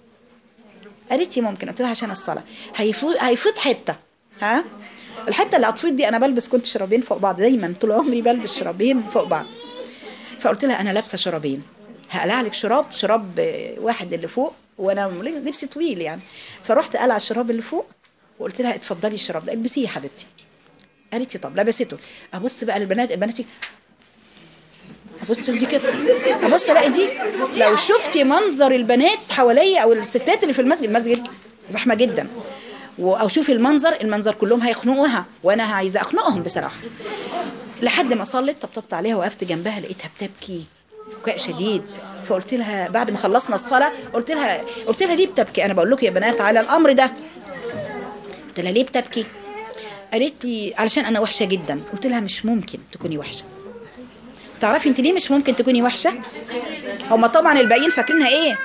قالت لي ممكن قلت لها عشان الصلاة هيفوت هيفوت حتة ها الحتة اللي هتفوت دي أنا بلبس كنت شرابين فوق بعض دايما طول عمري بلبس شرابين فوق بعض فقلت لها انا لابسه شرابين هقلع لك شراب شراب آه، واحد اللي فوق وانا لبسي طويل يعني فرحت قلع الشراب اللي فوق وقلت لها اتفضلي الشراب ده البسيه يا حبيبتي قالت لي طب لبسته ابص بقى للبنات البنات ابص دي كده ابص الاقي دي لو شفتي منظر البنات حواليا او الستات اللي في المسجد المسجد زحمه جدا و- او شوفي المنظر المنظر كلهم هيخنقوها وانا عايزه اخنقهم بصراحه لحد ما صلت طبطبت عليها وقفت جنبها لقيتها بتبكي بكاء شديد فقلت لها بعد ما خلصنا الصلاه قلت لها قلت لها ليه بتبكي انا بقول لكم يا بنات على الامر ده قلت لها ليه بتبكي قالت لي علشان انا وحشه جدا قلت لها مش ممكن تكوني وحشه تعرفي انت ليه مش ممكن تكوني وحشه هما طبعا الباقيين فاكرينها ايه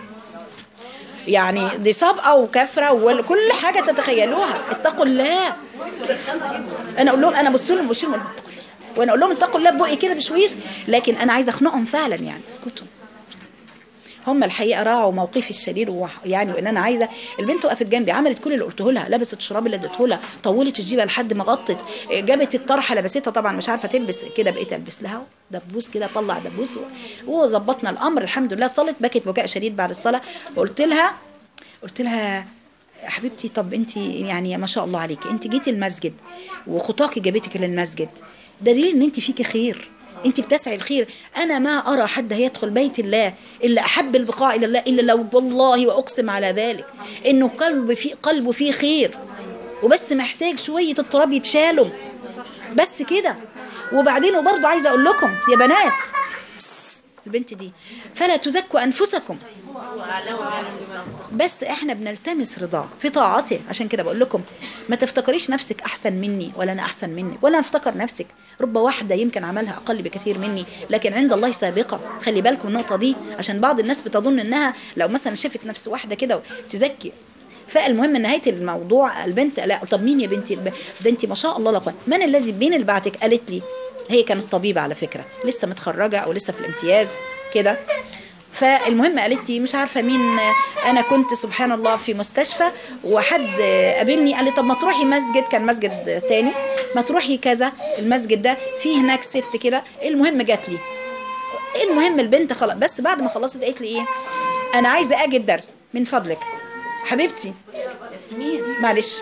يعني دي سابقه وكافره وكل حاجه تتخيلوها اتقوا الله انا اقول لهم انا بص لهم بص لهم اتقوا الله. وانا اقول لهم اتقوا الله ببقي كده بشويش لكن انا عايزه اخنقهم فعلا يعني اسكتوا هم الحقيقه راعوا موقفي الشديد وح- يعني وان انا عايزه البنت وقفت جنبي عملت كل اللي قلته لها لبست الشراب اللي اديته لها طولت الجيبه لحد ما غطت جابت الطرحه لبستها طبعا مش عارفه تلبس كده بقيت البس لها دبوس كده طلع دبوس وظبطنا الامر الحمد لله صلت بكت بكاء شديد بعد الصلاه وقلت لها قلت لها حبيبتي طب انت يعني ما شاء الله عليكي انت جيتي المسجد وخطاكي جابتك للمسجد دليل ان انت فيكي خير انت بتسعي الخير انا ما ارى حد هيدخل بيت الله الا احب البقاء الى الله الا لو والله واقسم على ذلك انه قلب في قلبه فيه خير وبس محتاج شويه التراب يتشالوا بس كده وبعدين وبرضه عايزه اقول لكم يا بنات بس البنت دي فلا تزكوا انفسكم بس احنا بنلتمس رضاه في طاعته عشان كده بقول لكم ما تفتكريش نفسك احسن مني ولا انا احسن منك ولا افتكر نفسك رب واحده يمكن عملها اقل بكثير مني لكن عند الله سابقه خلي بالكم النقطه دي عشان بعض الناس بتظن انها لو مثلا شافت نفس واحده كده تزكي فالمهم نهايه الموضوع البنت لا طب مين يا بنتي الب- ده انت ما شاء الله لا قوة. من الذي بين اللي بعتك قالت لي هي كانت طبيبه على فكره لسه متخرجه او لسه في الامتياز كده فالمهم قالت لي مش عارفه مين انا كنت سبحان الله في مستشفى وحد قابلني قال لي طب ما تروحي مسجد كان مسجد تاني ما تروحي كذا المسجد ده فيه هناك ست كده المهم جات لي المهم البنت خلاص بس بعد ما خلصت قالت لي ايه انا عايزه اجي الدرس من فضلك حبيبتي معلش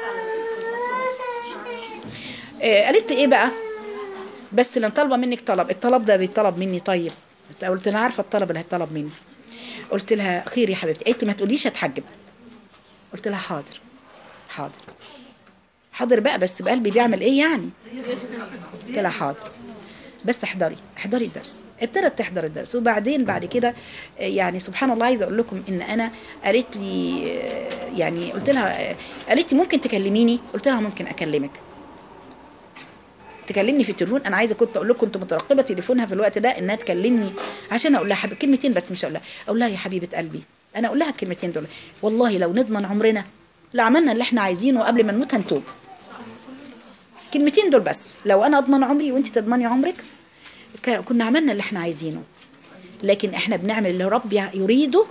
آه، قالت لي ايه بقى بس اللي طالبه منك طلب الطلب ده بيطلب مني طيب قلت لها عارفه الطلب اللي هيطلب مني قلت لها خير يا حبيبتي قالت لي ما تقوليش هتحجب قلت لها حاضر حاضر حاضر بقى بس بقلبي بيعمل ايه يعني قلت لها حاضر بس احضري احضري الدرس ابتدت تحضر الدرس وبعدين بعد كده آه، يعني سبحان الله عايزه اقول لكم ان انا قالت لي آه، يعني قلت لها آه، قالت لي ممكن تكلميني قلت لها ممكن اكلمك تكلمني في التليفون انا عايزه كنت اقول لكم كنت مترقبه تليفونها في الوقت ده انها تكلمني عشان اقول لها حبيب كلمتين بس مش اقول لها اقول لها يا حبيبه قلبي انا اقول لها الكلمتين دول والله لو نضمن عمرنا لعملنا اللي احنا عايزينه قبل ما نموت هنتوب كلمتين دول بس لو انا اضمن عمري وانت تضمني عمرك ك- كنا عملنا اللي احنا عايزينه لكن احنا بنعمل اللي رب يريده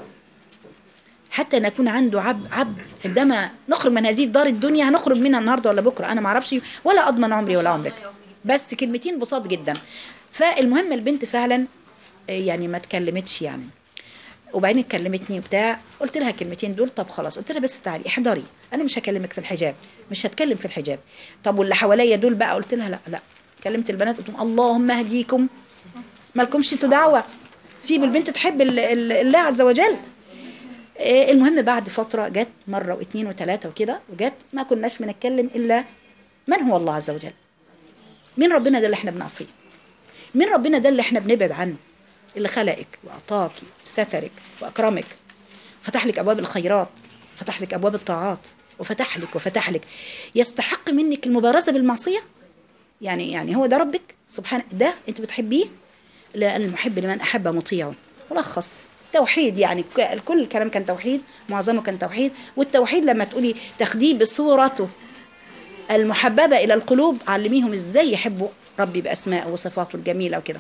حتى نكون عنده عبد عبد عندما نخرج من هذه الدار الدنيا هنخرج منها النهارده ولا بكره انا ما اعرفش ولا اضمن عمري ولا عمرك بس كلمتين بساط جدا فالمهم البنت فعلا آه، يعني ما اتكلمتش يعني وبعدين كلمتني وبتاع قلت لها الكلمتين دول طب خلاص قلت لها بس تعالي احضري انا مش هكلمك في الحجاب مش هتكلم في الحجاب طب واللي حواليا دول بقى قلت لها لا لا كلمت البنات قلت لهم اللهم اهديكم مالكمش انتوا دعوه سيبوا البنت تحب ال- ال- الله عز وجل آه، المهم بعد فترة جت مرة واثنين وثلاثة وكده وجت ما كناش بنتكلم إلا من هو الله عز وجل مين ربنا ده اللي احنا بنعصيه مين ربنا ده اللي احنا بنبعد عنه اللي خلقك وأعطاك سترك وأكرمك فتح لك أبواب الخيرات فتح لك أبواب الطاعات وفتح لك وفتح لك يستحق منك المبارزة بالمعصية يعني يعني هو ده ربك سبحانه ده انت بتحبيه لأن المحب لمن أحب مطيع ملخص توحيد يعني ك- كل الكلام كان توحيد معظمه كان توحيد والتوحيد لما تقولي تاخديه بصورته المحببة إلى القلوب علميهم إزاي يحبوا ربي بأسمائه وصفاته الجميلة وكده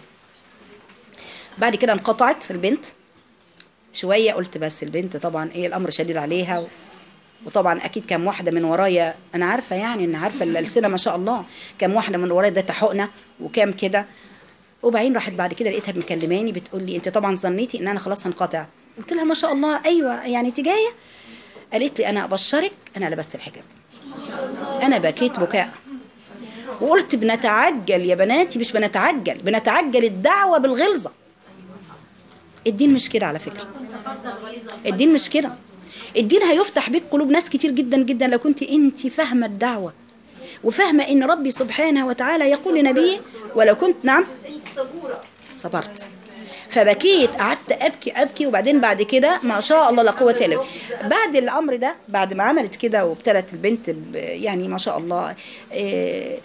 بعد كده انقطعت البنت شوية قلت بس البنت طبعا إيه الأمر شديد عليها و... وطبعا اكيد كام واحده من ورايا انا عارفه يعني ان عارفه الالسنه ما شاء الله كام واحده من ورايا ده تحقنا وكام كده وبعدين راحت بعد كده لقيتها مكلماني بتقول لي انت طبعا ظنيتي ان انا خلاص هنقطع قلت لها ما شاء الله ايوه يعني انت جايه قالت لي انا ابشرك انا لبست الحجاب انا بكيت بكاء وقلت بنتعجل يا بناتي مش بنتعجل بنتعجل الدعوه بالغلظه الدين مش كده على فكره الدين مش كده الدين هيفتح بيك قلوب ناس كتير جدا جدا لو كنت انت فاهمه الدعوه وفاهمه ان ربي سبحانه وتعالى يقول لنبيه ولو كنت نعم انت صبوره صبرت فبكيت قعدت ابكي ابكي وبعدين بعد كده ما شاء الله لا قوه الا بالله بعد الامر ده بعد ما عملت كده وابتلت البنت ب- يعني ما شاء الله إيه،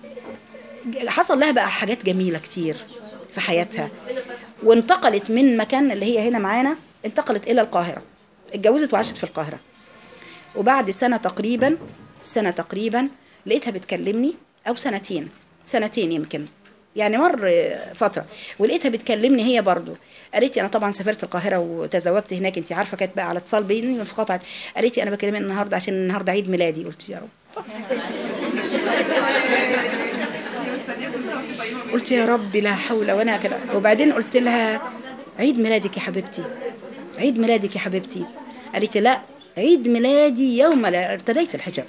حصل لها بقى حاجات جميله كتير في حياتها وانتقلت من مكان اللي هي هنا معانا انتقلت الى القاهره اتجوزت وعاشت في القاهره وبعد سنه تقريبا سنه تقريبا لقيتها بتكلمني او سنتين سنتين يمكن يعني مر فتره ولقيتها بتكلمني هي برضو قالت لي انا طبعا سافرت القاهره وتزوجت هناك انت عارفه كانت بقى على اتصال بيني وانقطعت قالت لي انا بكلمك النهارده عشان النهارده عيد ميلادي قلت يا رب قلت يا رب لا حول ولا كده وبعدين قلت لها عيد ميلادك يا حبيبتي عيد ميلادك يا حبيبتي قالت لي لا عيد ميلادي يوم لا ارتديت الحجاب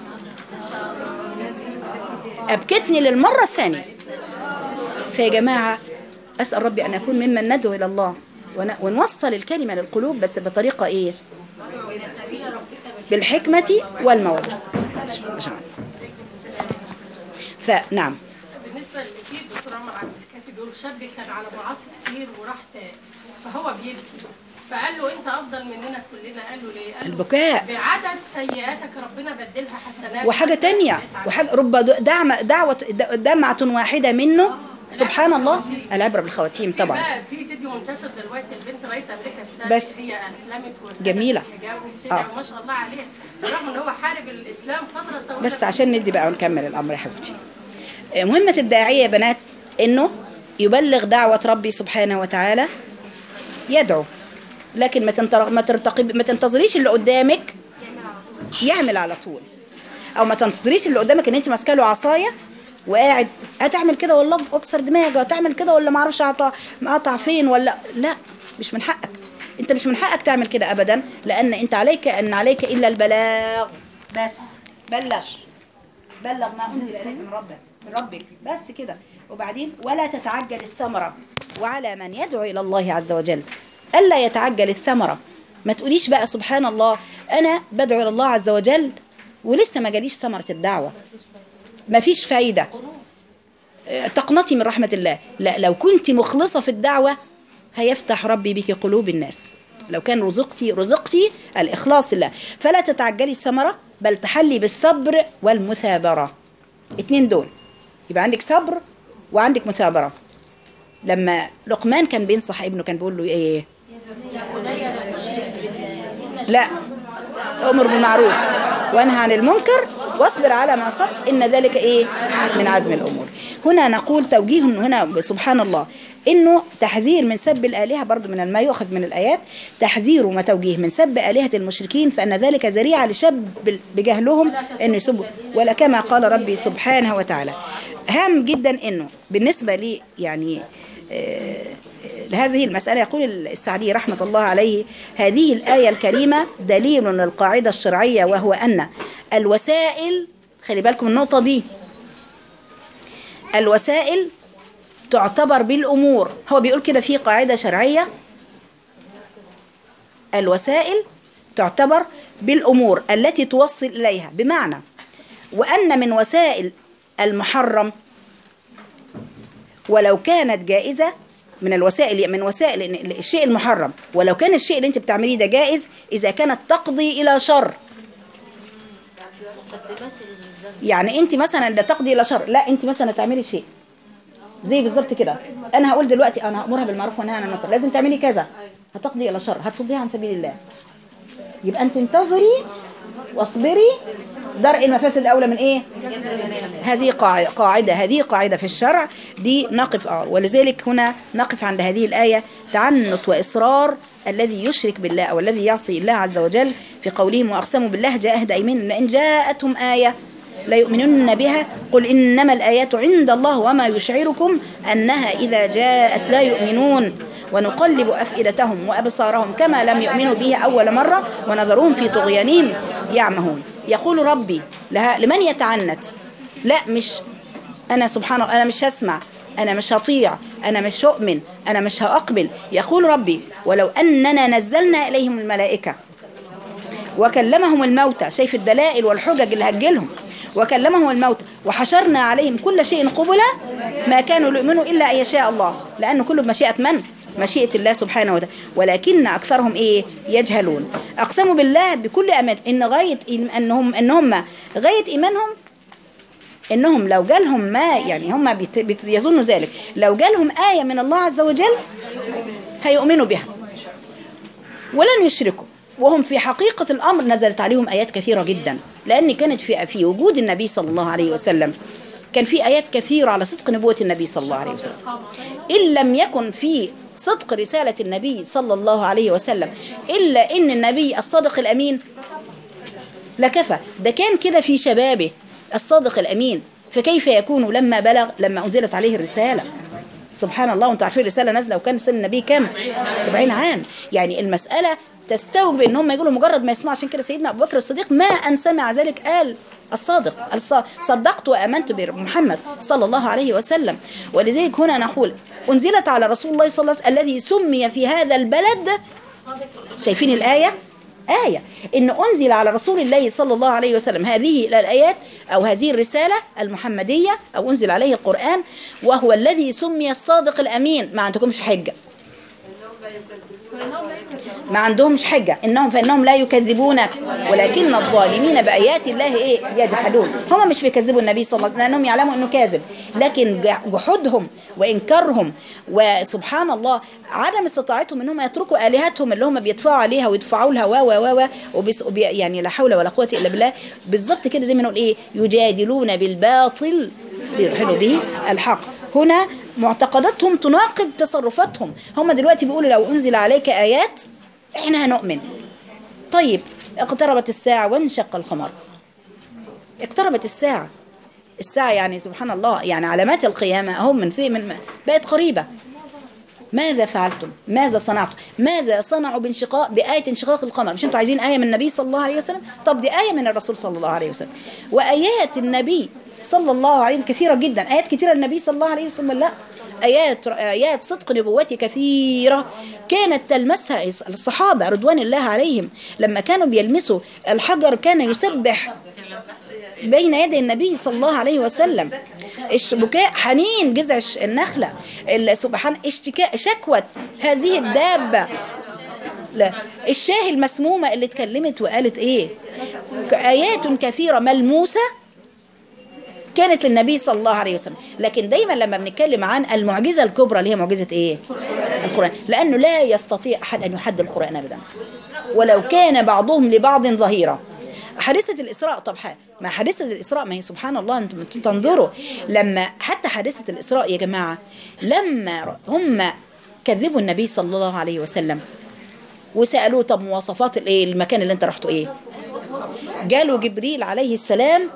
أبكتني للمرة الثانية فيا جماعة أسأل ربي أن أكون ممن ندعو إلى الله ون- ونوصل الكلمة للقلوب بس بطريقة إيه بالحكمة والموعظة فنعم بالنسبه اللي فيه الدكتور عمر عبد الكافي بيقول شاب كان على معاصي كتير وراح تائب فهو بيبكي فقال له انت افضل مننا كلنا قال له ليه؟ قال له البكاء بعدد سيئاتك ربنا بدلها حسنات وحاجة تانية وحاجة رب دعم دعوة دمعة واحدة منه سبحان الله العبرة بالخواتيم طبعا بقى في فيديو منتشر دلوقتي البنت رئيس امريكا السابق بس. هي اسلمت والتزمت جميلة. بالحجاب وبتدعي آه. وما شاء الله عليها رغم ان هو حارب الاسلام فتره طويله بس عشان ندي بقى ونكمل الأمر يا حبيبتي مهمة الداعية يا بنات إنه يبلغ دعوة ربي سبحانه وتعالى يدعو لكن ما تنتر... ما ترتقب ما تنتظريش اللي قدامك يعمل على طول او ما تنتظريش اللي قدامك ان انت ماسكه له عصايه وقاعد هتعمل كده والله اكسر دماغي وهتعمل كده ولا ما اعرفش اقطع اقطع فين ولا لا مش من حقك انت مش من حقك تعمل كده ابدا لان انت عليك ان عليك الا البلاغ بس بلغ بلغ ما انزل اليك من ربك من ربك بس كده وبعدين ولا تتعجل الثمره وعلى من يدعو الى الله عز وجل الا يتعجل الثمره ما تقوليش بقى سبحان الله انا بدعو الى الله عز وجل ولسه ما جاليش ثمره الدعوه ما فيش فايده تقنطي من رحمة الله لا لو كنت مخلصة في الدعوة هيفتح ربي بك قلوب الناس لو كان رزقتي رزقتي الإخلاص لله فلا تتعجلي الثمرة بل تحلي بالصبر والمثابرة اتنين دول يبقى عندك صبر وعندك مثابرة لما لقمان كان بينصح ابنه كان بيقول له ايه لا امر بالمعروف وانهى عن المنكر واصبر على ما صب ان ذلك ايه من عزم الامور هنا نقول توجيه هنا سبحان الله انه تحذير من سب الالهه برضو من ما يؤخذ من الايات تحذير وتوجيه من سب الهه المشركين فان ذلك ذريعه لشب بجهلهم انه يسبوا ولا كما قال ربي سبحانه وتعالى هام جدا انه بالنسبه لي يعني آه هذه المسألة يقول السعدي رحمة الله عليه هذه الآية الكريمة دليل للقاعدة الشرعية وهو أن الوسائل خلي بالكم النقطة دي الوسائل تعتبر بالأمور هو بيقول كده في قاعدة شرعية الوسائل تعتبر بالأمور التي توصل إليها بمعنى وأن من وسائل المحرم ولو كانت جائزة من الوسائل من وسائل الشيء المحرم ولو كان الشيء اللي انت بتعمليه ده جائز اذا كانت تقضي الى شر يعني انت مثلا ده تقضي الى شر لا انت مثلا تعملي شيء زي بالظبط كده انا هقول دلوقتي انا هامرها بالمعروف وانهى عن المنكر لازم تعملي كذا هتقضي الى شر هتصديها عن سبيل الله يبقى انت انتظري واصبري درء المفاسد اولى من ايه هذه قاعده هذه قاعده في الشرع دي نقف اه ولذلك هنا نقف عند هذه الايه تعنت واصرار الذي يشرك بالله او الذي يعصي الله عز وجل في قولهم واقسموا بالله جاء ايمن ان جاءتهم ايه لا يؤمنن بها قل انما الايات عند الله وما يشعركم انها اذا جاءت لا يؤمنون ونقلب أفئدتهم وأبصارهم كما لم يؤمنوا به أول مرة ونذرهم في طغيانهم يعمهون يقول ربي لها لمن يتعنت لا مش أنا سبحان الله أنا مش هسمع أنا مش هطيع أنا مش هؤمن أنا مش هأقبل يقول ربي ولو أننا نزلنا إليهم الملائكة وكلمهم الموتى شايف الدلائل والحجج اللي هتجيلهم وكلمهم الموتى وحشرنا عليهم كل شيء قبلا ما كانوا ليؤمنوا إلا أن يشاء الله لأنه كله بمشيئة من؟ مشيئة الله سبحانه وتعالى ولكن أكثرهم إيه يجهلون أقسموا بالله بكل أمان إن غاية أنهم أنهم غاية إيمانهم إنهم لو جالهم ما يعني هم بيت- بيت- يظنوا ذلك لو جالهم آية من الله عز وجل هيؤمنوا بها ولن يشركوا وهم في حقيقة الأمر نزلت عليهم آيات كثيرة جدا لأن كانت في في وجود النبي صلى الله عليه وسلم كان في آيات كثيرة على صدق نبوة النبي صلى الله عليه وسلم إن لم يكن في صدق رسالة النبي صلى الله عليه وسلم إلا إن النبي الصادق الأمين لكفى ده كان كده في شبابه الصادق الأمين فكيف يكون لما بلغ لما أنزلت عليه الرسالة سبحان الله وانتم عارفين الرسالة نازلة وكان سن النبي كام 40 عام يعني المسألة تستوجب ان هم يقولوا مجرد ما يسمعوا عشان كده سيدنا ابو بكر الصديق ما ان سمع ذلك قال الصادق الص- صدقت وامنت بمحمد صلى الله عليه وسلم ولذلك هنا نقول انزلت على رسول الله صلى الله عليه وسلم الذي سمي في هذا البلد شايفين الآية؟ آية إن أنزل على رسول الله صلى الله عليه وسلم هذه الآيات أو هذه الرسالة المحمدية أو أنزل عليه القرآن وهو الذي سمي الصادق الأمين ما عندكمش حجة ما عندهمش حجة إنهم فإنهم لا يكذبونك ولكن الظالمين بآيات الله إيه يجحدون هم مش بيكذبوا النبي صلى الله عليه وسلم لأنهم يعلموا إنه كاذب لكن جح- جحودهم وإنكارهم وسبحان الله عدم استطاعتهم إنهم يتركوا آلهتهم اللي هم بيدفعوا عليها ويدفعوا لها و و و و وبس وبي- يعني لا حول ولا قوة إلا بالله بالظبط كده زي ما نقول إيه يجادلون بالباطل ليدحلوا به الحق هنا معتقداتهم تناقض تصرفاتهم هم دلوقتي بيقولوا لو أنزل عليك آيات احنا هنؤمن طيب اقتربت الساعة وانشق القمر اقتربت الساعة الساعة يعني سبحان الله يعني علامات القيامة هم من في من بقت قريبة ماذا فعلتم ماذا صنعتم ماذا صنعوا بانشقاق بآية انشقاق القمر مش انتوا عايزين آية من النبي صلى الله عليه وسلم طب دي آية من الرسول صلى الله عليه وسلم وآيات النبي صلى الله عليه وسلم كثيرة جدا آيات كثيرة النبي صلى الله عليه وسلم لا آيات آيات صدق نبوته كثيرة كانت تلمسها الصحابة رضوان الله عليهم لما كانوا بيلمسوا الحجر كان يسبح بين يدي النبي صلى الله عليه وسلم البكاء حنين جذع النخلة ال- سبحان اشتكاء شكوى هذه الدابة لا الشاه المسمومة اللي اتكلمت وقالت ايه ك- آيات كثيرة ملموسة كانت للنبي صلى الله عليه وسلم لكن دايما لما بنتكلم عن المعجزة الكبرى اللي هي معجزة ايه القرآن لأنه لا يستطيع أحد أن يحد القرآن أبدا ولو كان بعضهم لبعض ظهيرا حادثة الإسراء طب ح- ما حادثة الإسراء ما هي سبحان الله انتم أنتم تنظروا لما حتى حادثة الإسراء يا جماعة لما ر- هم كذبوا النبي صلى الله عليه وسلم وسألوه طب مواصفات الايه المكان اللي انت رحته ايه جاله جبريل عليه السلام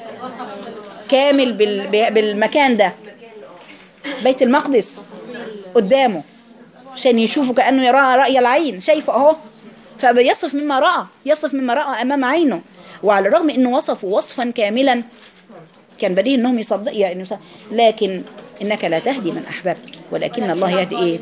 كامل بال- ب- بالمكان ده بيت المقدس قدامه عشان يشوفه كأنه يراه رأي العين شايفه اهو فبيصف مما رأى يصف مما رأى أمام عينه وعلى الرغم أنه وصفه وصفا كاملا كان بديهي أنهم يصدق يعني يصدق لكن إنك لا تهدي من أحببت ولكن الله يهدي إيه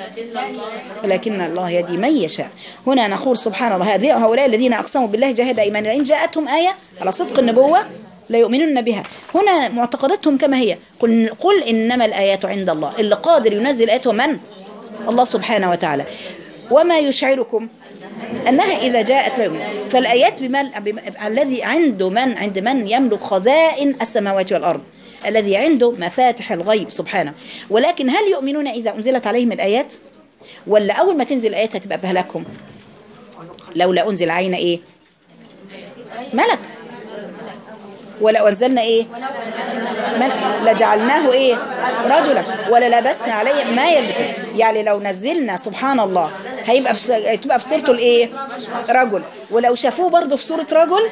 ولكن الله يهدي من يشاء هنا نقول سبحان الله هذه هؤلاء الذين أقسموا بالله جاهد إيمانهم إن جاءتهم آية على صدق النبوة لا يؤمنون بها هنا معتقداتهم كما هي قل, قل إنما الآيات عند الله اللي قادر ينزل آياته من الله سبحانه وتعالى وما يشعركم أنها إذا جاءت لا يؤمن فالآيات بمن بم- الذي عنده من عند من يملك خزائن السماوات والأرض الذي عنده مفاتح الغيب سبحانه ولكن هل يؤمنون إذا أنزلت عليهم الآيات ولا أول ما تنزل الآيات هتبقى بهلكهم لولا أنزل علينا إيه ملك ولو أنزلنا إيه من لجعلناه ايه رجلا ولا لبسنا عليه ما يلبسون يعني لو نزلنا سبحان الله هيبقى في تبقى في صورته الايه رجل ولو شافوه برضه في صورة رجل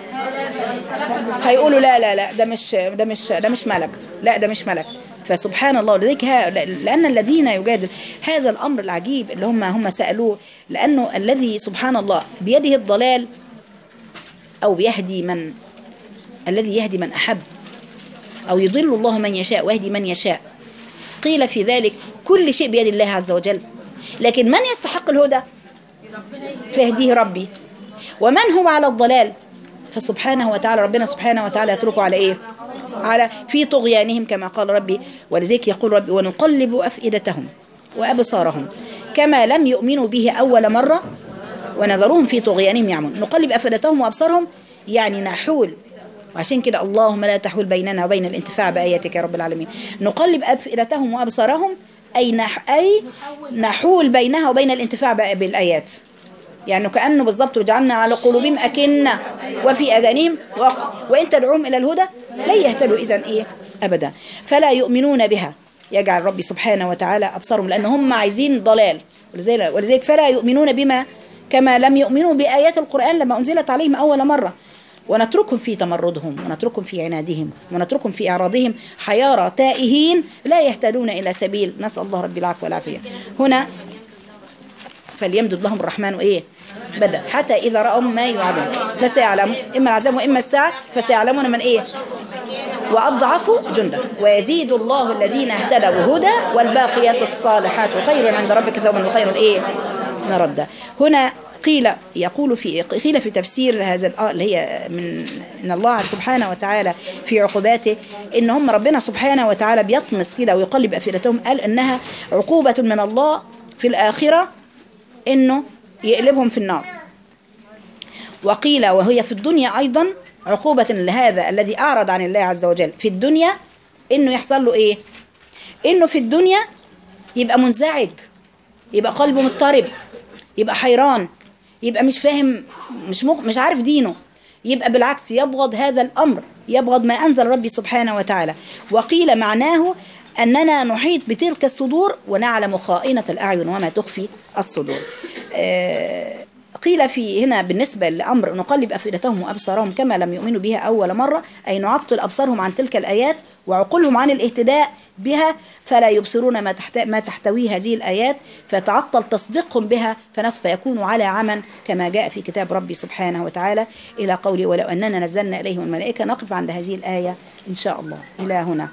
هيقولوا لا لا لا ده مش ده مش ده مش ملك لا ده مش ملك فسبحان الله لذلك ها لأن الذين يجادل هذا الأمر العجيب اللي هم هم سألوه لأنه الذي سبحان الله بيده الضلال أو بيهدي من الذي يهدي من أحب أو يضل الله من يشاء ويهدي من يشاء قيل في ذلك كل شيء بيد الله عز وجل لكن من يستحق الهدى فيهديه ربي ومن هو على الضلال فسبحانه وتعالى ربنا سبحانه وتعالى يتركه على ايه على في طغيانهم كما قال ربي ولذلك يقول ربي ونقلب أفئدتهم وأبصارهم كما لم يؤمنوا به أول مرة ونذرهم في طغيانهم يعمون نقلب أفئدتهم وأبصارهم يعني نحول وعشان كده اللهم لا تحول بيننا وبين الانتفاع بآياتك يا رب العالمين نقلب أفئدتهم وأبصارهم أي نح أي نحول بينها وبين الانتفاع بآ- بالآيات يعني كأنه بالضبط وجعلنا على قلوبهم أكنة وفي أذانهم وق- وإن تدعوهم إلى الهدى لن يهتدوا إذا إيه أبدا فلا يؤمنون بها يجعل ربي سبحانه وتعالى أبصارهم لأن هم عايزين ضلال ولذلك, ولذلك فلا يؤمنون بما كما لم يؤمنوا بآيات القرآن لما أنزلت عليهم أول مرة ونتركهم في تمردهم ونتركهم في عنادهم ونتركهم في إعراضهم حيارى تائهين لا يهتدون إلى سبيل نسأل الله رب العفو والعافية هنا فليمدد لهم الرحمن ايه بدا حتى اذا راوا ما يوعدون فسيعلم اما العذاب واما الساعه فسيعلمون من ايه واضعفوا جندا ويزيد الله الذين اهتدوا هدى والباقيات الصالحات خير عند ربك ثوبا وخير ايه مردا هنا قيل يقول في قيل في تفسير هذا الآية اللي هي من ان الله سبحانه وتعالى في عقوباته ان هم ربنا سبحانه وتعالى بيطمس كده ويقلب افئدتهم قال انها عقوبه من الله في الاخره انه يقلبهم في النار وقيل وهي في الدنيا ايضا عقوبة لهذا الذي اعرض عن الله عز وجل في الدنيا انه يحصل له ايه انه في الدنيا يبقى منزعج يبقى قلبه مضطرب يبقى حيران يبقى مش فاهم مش مق... مش عارف دينه يبقى بالعكس يبغض هذا الامر يبغض ما انزل ربي سبحانه وتعالى وقيل معناه اننا نحيط بتلك الصدور ونعلم خائنة الاعين وما تخفي الصدور آه قيل في هنا بالنسبة لأمر نقلب أفئدتهم وأبصارهم كما لم يؤمنوا بها أول مرة أي نعطل أبصارهم عن تلك الآيات وعقولهم عن الاهتداء بها فلا يبصرون ما تحت ما تحتويه هذه الآيات فتعطل تصديقهم بها فنصف يكونوا على عمى كما جاء في كتاب ربي سبحانه وتعالى إلى قوله ولو أننا نزلنا إليهم الملائكة نقف عند هذه الآية إن شاء الله إلى هنا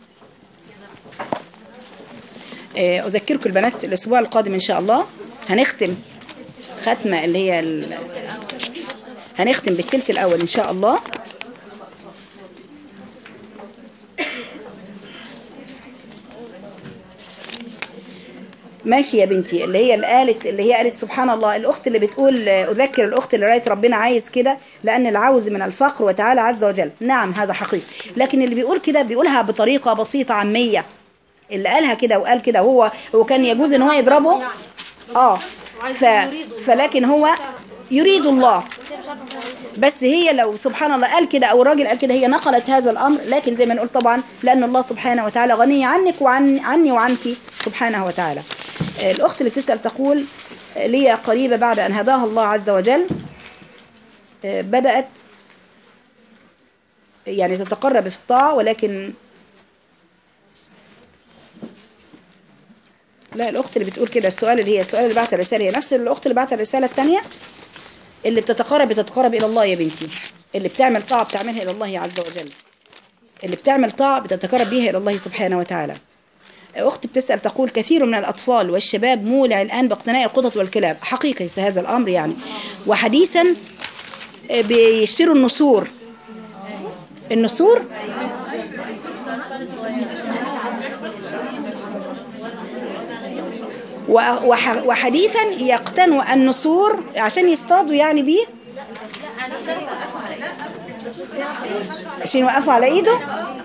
آه، أذكركم البنات الأسبوع القادم إن شاء الله هنختم ختمة اللي هي ال... هنختم بالتلت الأول إن شاء الله ماشي يا بنتي اللي هي اللي قالت اللي هي قالت سبحان الله الأخت اللي بتقول آه، أذكر الأخت اللي رايت ربنا عايز كده لأن العوز من الفقر وتعالى عز وجل نعم هذا حقيقي لكن اللي بيقول كده بيقولها بطريقة بسيطة عامية اللي قالها كده وقال كده وهو هو كان يجوز ان هو يضربه اه ف فلكن هو يريد الله بس هي لو سبحان الله قال كده او الراجل قال كده هي نقلت هذا الامر لكن زي ما نقول طبعا لان الله سبحانه وتعالى غني عنك وعن عني وعنك سبحانه وتعالى آه، الاخت اللي بتسال تقول آه، لي قريبه بعد ان هداها الله عز وجل آه، بدات يعني تتقرب في الطاعه ولكن لا الاخت اللي بتقول كده السؤال اللي هي السؤال اللي بعت الرساله هي نفس الاخت اللي بعت الرساله الثانيه اللي بتتقرب بتتقرب الى الله يا بنتي اللي بتعمل طاعه بتعملها الى الله عز وجل اللي بتعمل طاعه بتتقرب بها الى الله سبحانه وتعالى اخت بتسال تقول كثير من الاطفال والشباب مولع الان باقتناء القطط والكلاب حقيقي هذا الامر يعني وحديثا آه، بيشتروا النسور النسور و- وح- وحديثا يقتنوا النسور عشان يصطادوا يعني بيه عشان يوقفوا على ايده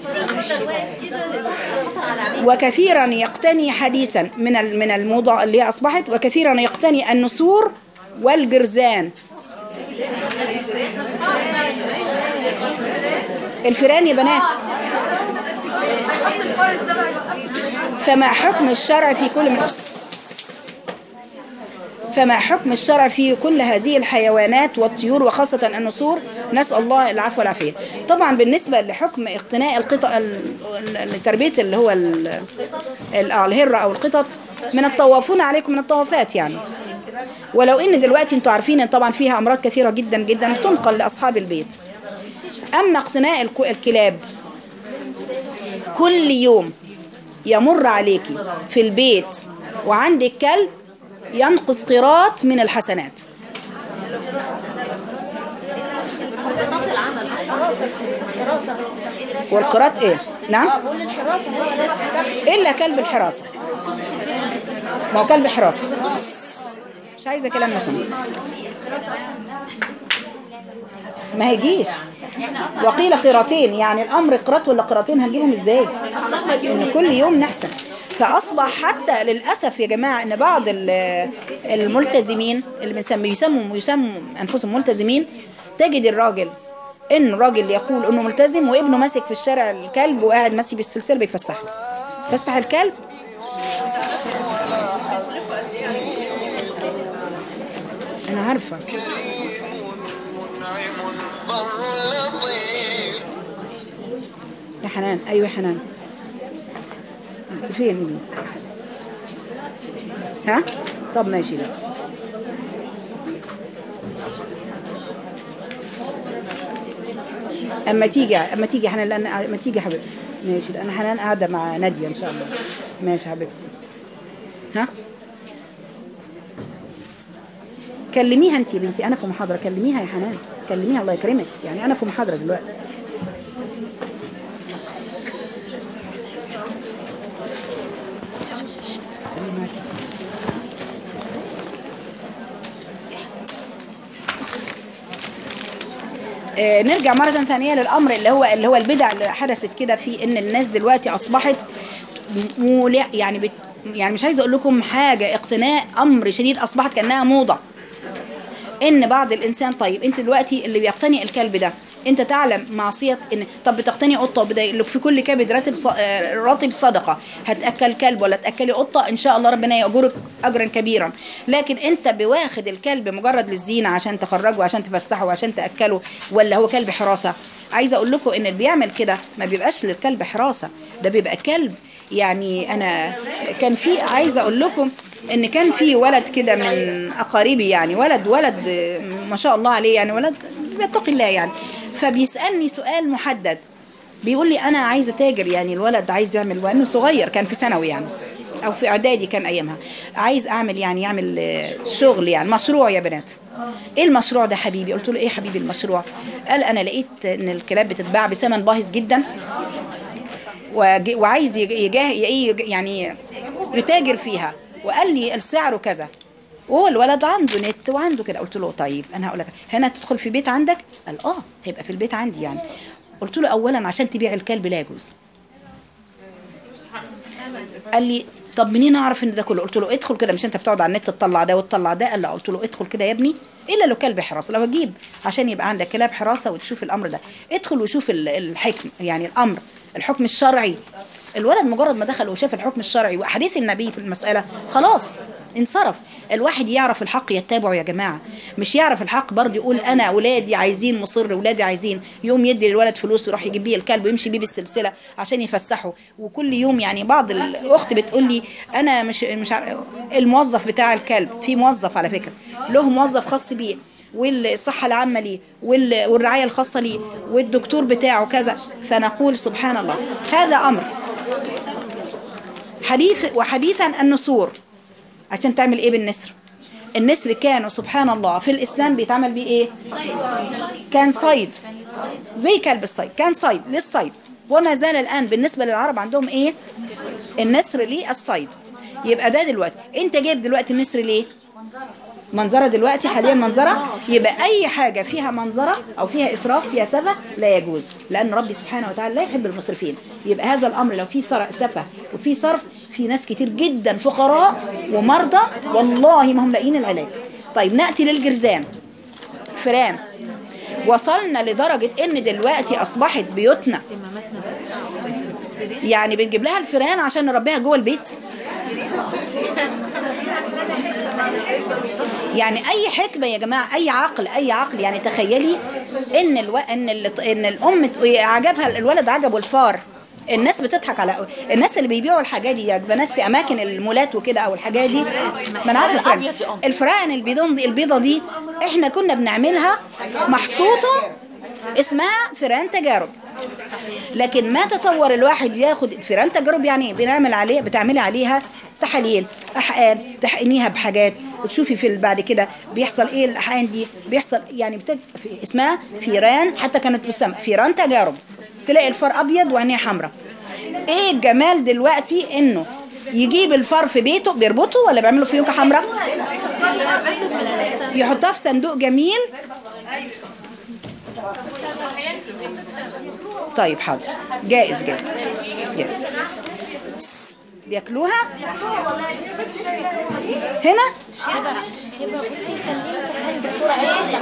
وكثيرا يقتني حديثا من ال- من الموضة اللي هي اصبحت وكثيرا يقتني النسور والجرزان الفيران يا بنات فما حكم الشرع في كل من فما حكم الشرع في كل هذه الحيوانات والطيور وخاصة النسور نسأل الله العفو والعافية طبعا بالنسبة لحكم اقتناء القطط ال- ال- تربية اللي هو ال- ال- آه، الهرة أو القطط من الطوافون عليكم من الطوافات يعني ولو ان دلوقتي انتوا عارفين ان طبعا فيها امراض كثيره جدا جدا تنقل لاصحاب البيت اما اقتناء الك- الكلاب كل يوم يمر عليكي في البيت وعندك كلب ينقص قيراط من الحسنات والقيراط ايه نعم الا كلب الحراسه ما هو كلب حراسه مش عايزه كلام مسمى ما هيجيش وقيل قيرتين يعني الامر قيرات ولا قيرتين هنجيبهم ازاي ان كل يوم نحسن فاصبح حتى للاسف يا جماعه ان بعض ال- الملتزمين اللي بنسمي يسموا يسموا انفسهم ملتزمين تجد الراجل ان راجل يقول انه ملتزم وابنه ماسك في الشارع الكلب وقاعد ماشي بالسلسله بيفسحه فسح الكلب انا عارفه منعم بر لطيف يا حنان ايوه يا حنان انت فين يا بنتي؟ ها طب ماشي بقى اما تيجي اما تيجي يا حنان لان اما تيجي يا حبيبتي ماشي لان حنان قاعده مع ناديه ان شاء الله ماشي يا حبيبتي ها كلميها انت يا بنتي انا في محاضره كلميها يا حنان كلميها الله يكرمك يعني انا في محاضره دلوقتي آه، نرجع مرة ثانية للأمر اللي هو اللي هو البدع اللي حدثت كده في إن الناس دلوقتي أصبحت مولع يعني بت يعني مش عايزة أقول لكم حاجة اقتناء أمر شديد أصبحت كأنها موضة إن بعض الإنسان طيب أنت دلوقتي اللي بيقتني الكلب ده انت تعلم معصيه ان طب بتقتني قطه وبدا لك في كل كبد راتب ص... آه، راتب صدقه هتاكل كلب ولا تاكلي قطه ان شاء الله ربنا ياجرك اجرا كبيرا لكن انت بواخد الكلب مجرد للزينه عشان تخرجه عشان تفسحه وعشان تاكله ولا هو كلب حراسه عايزه اقول لكم ان اللي بيعمل كده ما بيبقاش للكلب حراسه ده بيبقى كلب يعني انا كان في عايزه اقول لكم ان كان في ولد كده من اقاربي يعني ولد ولد آه، ما شاء الله عليه يعني ولد بيتقي الله يعني فبيسالني سؤال محدد بيقول لي انا عايز اتاجر يعني الولد عايز يعمل وانه صغير كان في ثانوي يعني او في اعدادي كان ايامها عايز اعمل يعني يعمل آه، شغل يعني مشروع يا بنات ايه المشروع ده حبيبي قلت له ايه حبيبي المشروع قال انا لقيت ان الكلاب بتتباع بثمن باهظ جدا وج- وعايز يج- يجاه ي- يعني يتاجر فيها وقال لي السعر كذا وهو الولد عنده نت وعنده كده قلت له طيب انا هقول لك هنا تدخل في بيت عندك قال اه هيبقى في البيت عندي يعني قلت له اولا عشان تبيع الكلب لا يجوز قال لي طب منين اعرف ان ده كله قلت له ادخل كده مش انت بتقعد على النت تطلع ده وتطلع ده قال لا قلت له ادخل كده يا ابني الا لو كلب حراسه لو اجيب عشان يبقى عندك كلاب حراسه وتشوف الامر ده ادخل وشوف ال- الحكم يعني الامر الحكم الشرعي الولد مجرد ما دخل وشاف الحكم الشرعي واحاديث النبي في المساله خلاص انصرف الواحد يعرف الحق يتبعه يا جماعه مش يعرف الحق برضه يقول انا اولادي عايزين مصر اولادي عايزين يقوم يدي للولد فلوس ويروح يجيب بيه الكلب ويمشي بيه بالسلسله عشان يفسحه وكل يوم يعني بعض الاخت بتقول لي انا مش مش عارف الموظف بتاع الكلب في موظف على فكره له موظف خاص بيه والصحة العامة ليه وال- والرعاية الخاصة ليه والدكتور بتاعه كذا فنقول سبحان الله هذا أمر حديث وحديثا النسور عشان تعمل ايه بالنسر النسر كانوا سبحان الله في الاسلام بيتعمل بيه ايه كان صيد زي كلب الصيد كان صيد للصيد وما زال الان بالنسبه للعرب عندهم ايه النسر للصيد يبقى ده دلوقتي انت جايب دلوقتي النسر ليه منظره دلوقتي حاليا منظره يبقى اي حاجه فيها منظره او فيها اسراف فيها سفه لا يجوز لان ربي سبحانه وتعالى لا يحب المسرفين يبقى هذا الامر لو في سر- سفه وفي صرف في ناس كتير جدا فقراء ومرضى والله ما هم لاقيين العلاج طيب ناتي للجرذان فران وصلنا لدرجه ان دلوقتي اصبحت بيوتنا يعني بنجيب لها الفيران عشان نربيها جوه البيت يعني اي حكمه يا جماعه اي عقل اي عقل يعني تخيلي ان الو... ان ال... ان الام ت- عجبها الولد عجبه الفار الناس بتضحك على الناس اللي بيبيعوا الحاجات دي يا بنات في اماكن المولات وكده او الحاجات دي ما انا عارفه الفرقان الأبيض يا أم. الفرقان البيضون دي البيضه دي احنا كنا بنعملها محطوطه اسمها فران تجارب لكن ما تطور الواحد ياخد فيران تجارب يعني إيه؟ بنعمل عليه بتعملي عليها تحاليل احقان تحقنيها بحاجات وتشوفي في ال- بعد كده بيحصل ايه الاحقان دي بيحصل يعني بتد... في اسمها فيران حتى كانت بتسمى فيران تجارب تلاقي الفار ابيض وعينيه حمراء ايه الجمال دلوقتي انه يجيب الفار في بيته بيربطه ولا بيعمله في يوكا حمراء يحطها في صندوق جميل طيب حاضر جائز جائز جائز بس. بياكلوها هنا يبقى بصي خلينا تحلي الدكتوره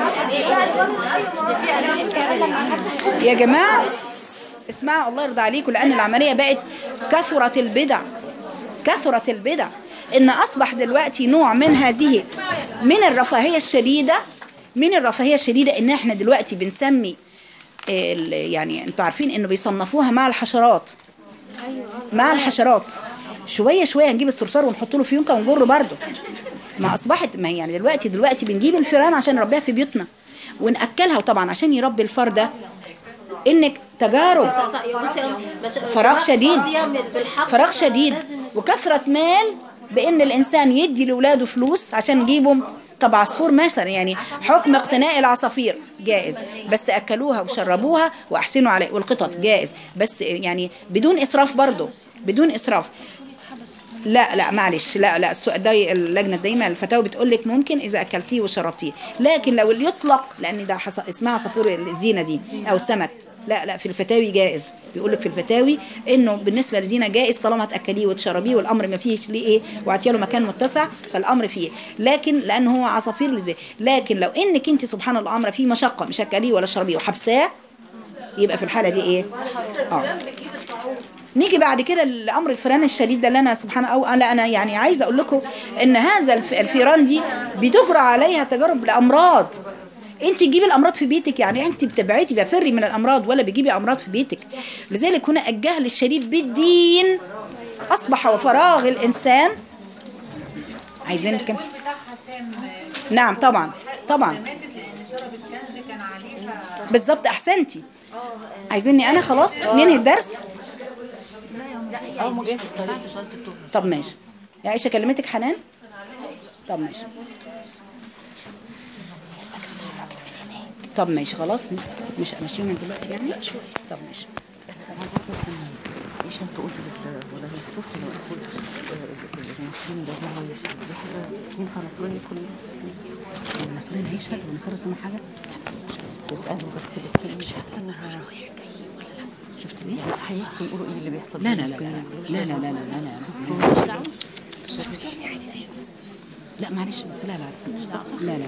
قالت يا جماعة بس. اسمعوا الله يرضى عليكم لأن العملية بقت كثرت البدع كثرت البدع إن أصبح دلوقتي نوع من هذه من الرفاهية الشديدة من الرفاهية الشديدة إن إحنا دلوقتي بنسمي ال- يعني أنتوا عارفين إنه بيصنفوها مع الحشرات مع الحشرات شوية شوية نجيب الصرصار ونحط له فيونكة ونجره برضه ما اصبحت ما يعني دلوقتي دلوقتي بنجيب الفيران عشان نربيها في بيوتنا وناكلها وطبعا عشان يربي الفار ده انك تجارب فراغ شديد فراغ شديد وكثرة مال بان الانسان يدي لاولاده فلوس عشان يجيبهم طب عصفور مثلا يعني حكم اقتناء العصافير جائز بس اكلوها وشربوها واحسنوا عليه والقطط جائز بس يعني بدون اسراف برضه بدون اسراف لا لا معلش لا لا السؤال ده اللجنه الدايمه الفتاوى بتقول لك ممكن اذا اكلتيه وشربتيه لكن لو اللي يطلق لان ده حص... اسمها صفور الزينه دي او السمك لا لا في الفتاوي جائز بيقول لك في الفتاوي انه بالنسبه للزينه جائز طالما تاكليه وتشربيه والامر ما فيش ليه ايه وعطيه له مكان متسع فالامر فيه لكن لان هو عصافير لزي لكن لو انك انت سبحان الله امر فيه مشقه مش هتاكليه ولا تشربيه وحبساه يبقى في الحاله دي ايه اه نيجي بعد كده لامر الفيران الشديد ده اللي انا سبحان او لا انا يعني عايزه اقول لكم ان هذا الف- الفيران دي بتجرى عليها تجارب لامراض انت تجيبي الامراض في بيتك يعني انت بتبعدي بفري من الامراض ولا بتجيبي امراض في بيتك لذلك هنا الجهل الشديد بالدين اصبح وفراغ الانسان عايزين نتكلم بتاع حسام نعم طبعا طبعا ماتت لان شربت كنز كان عليه ف بالظبط احسنتي عايزيني انا خلاص ننهي الدرس اه ما جاي في الطريق اتصلت بتوه طب ماشي يا عائشه كلمتك حنان طب ماشي طب ماشي خلاص مش امشيهم من دلوقتي يعني طب ماشي ايش انت قلت لك ولا هي شفت لو اقول المسلم ده هو يشهد دي حاجه ينفع نصراني يكون النصراني هيشهد والنصارى سمع حاجه تساله بس بتكلم مش حاسه انها شفت ليه هيحكوا يقولوا ايه اللي بيحصل لا لا لا للمسلمين. لا لا لا لا لا لا لا لا معلش بس لا لا لا لا لا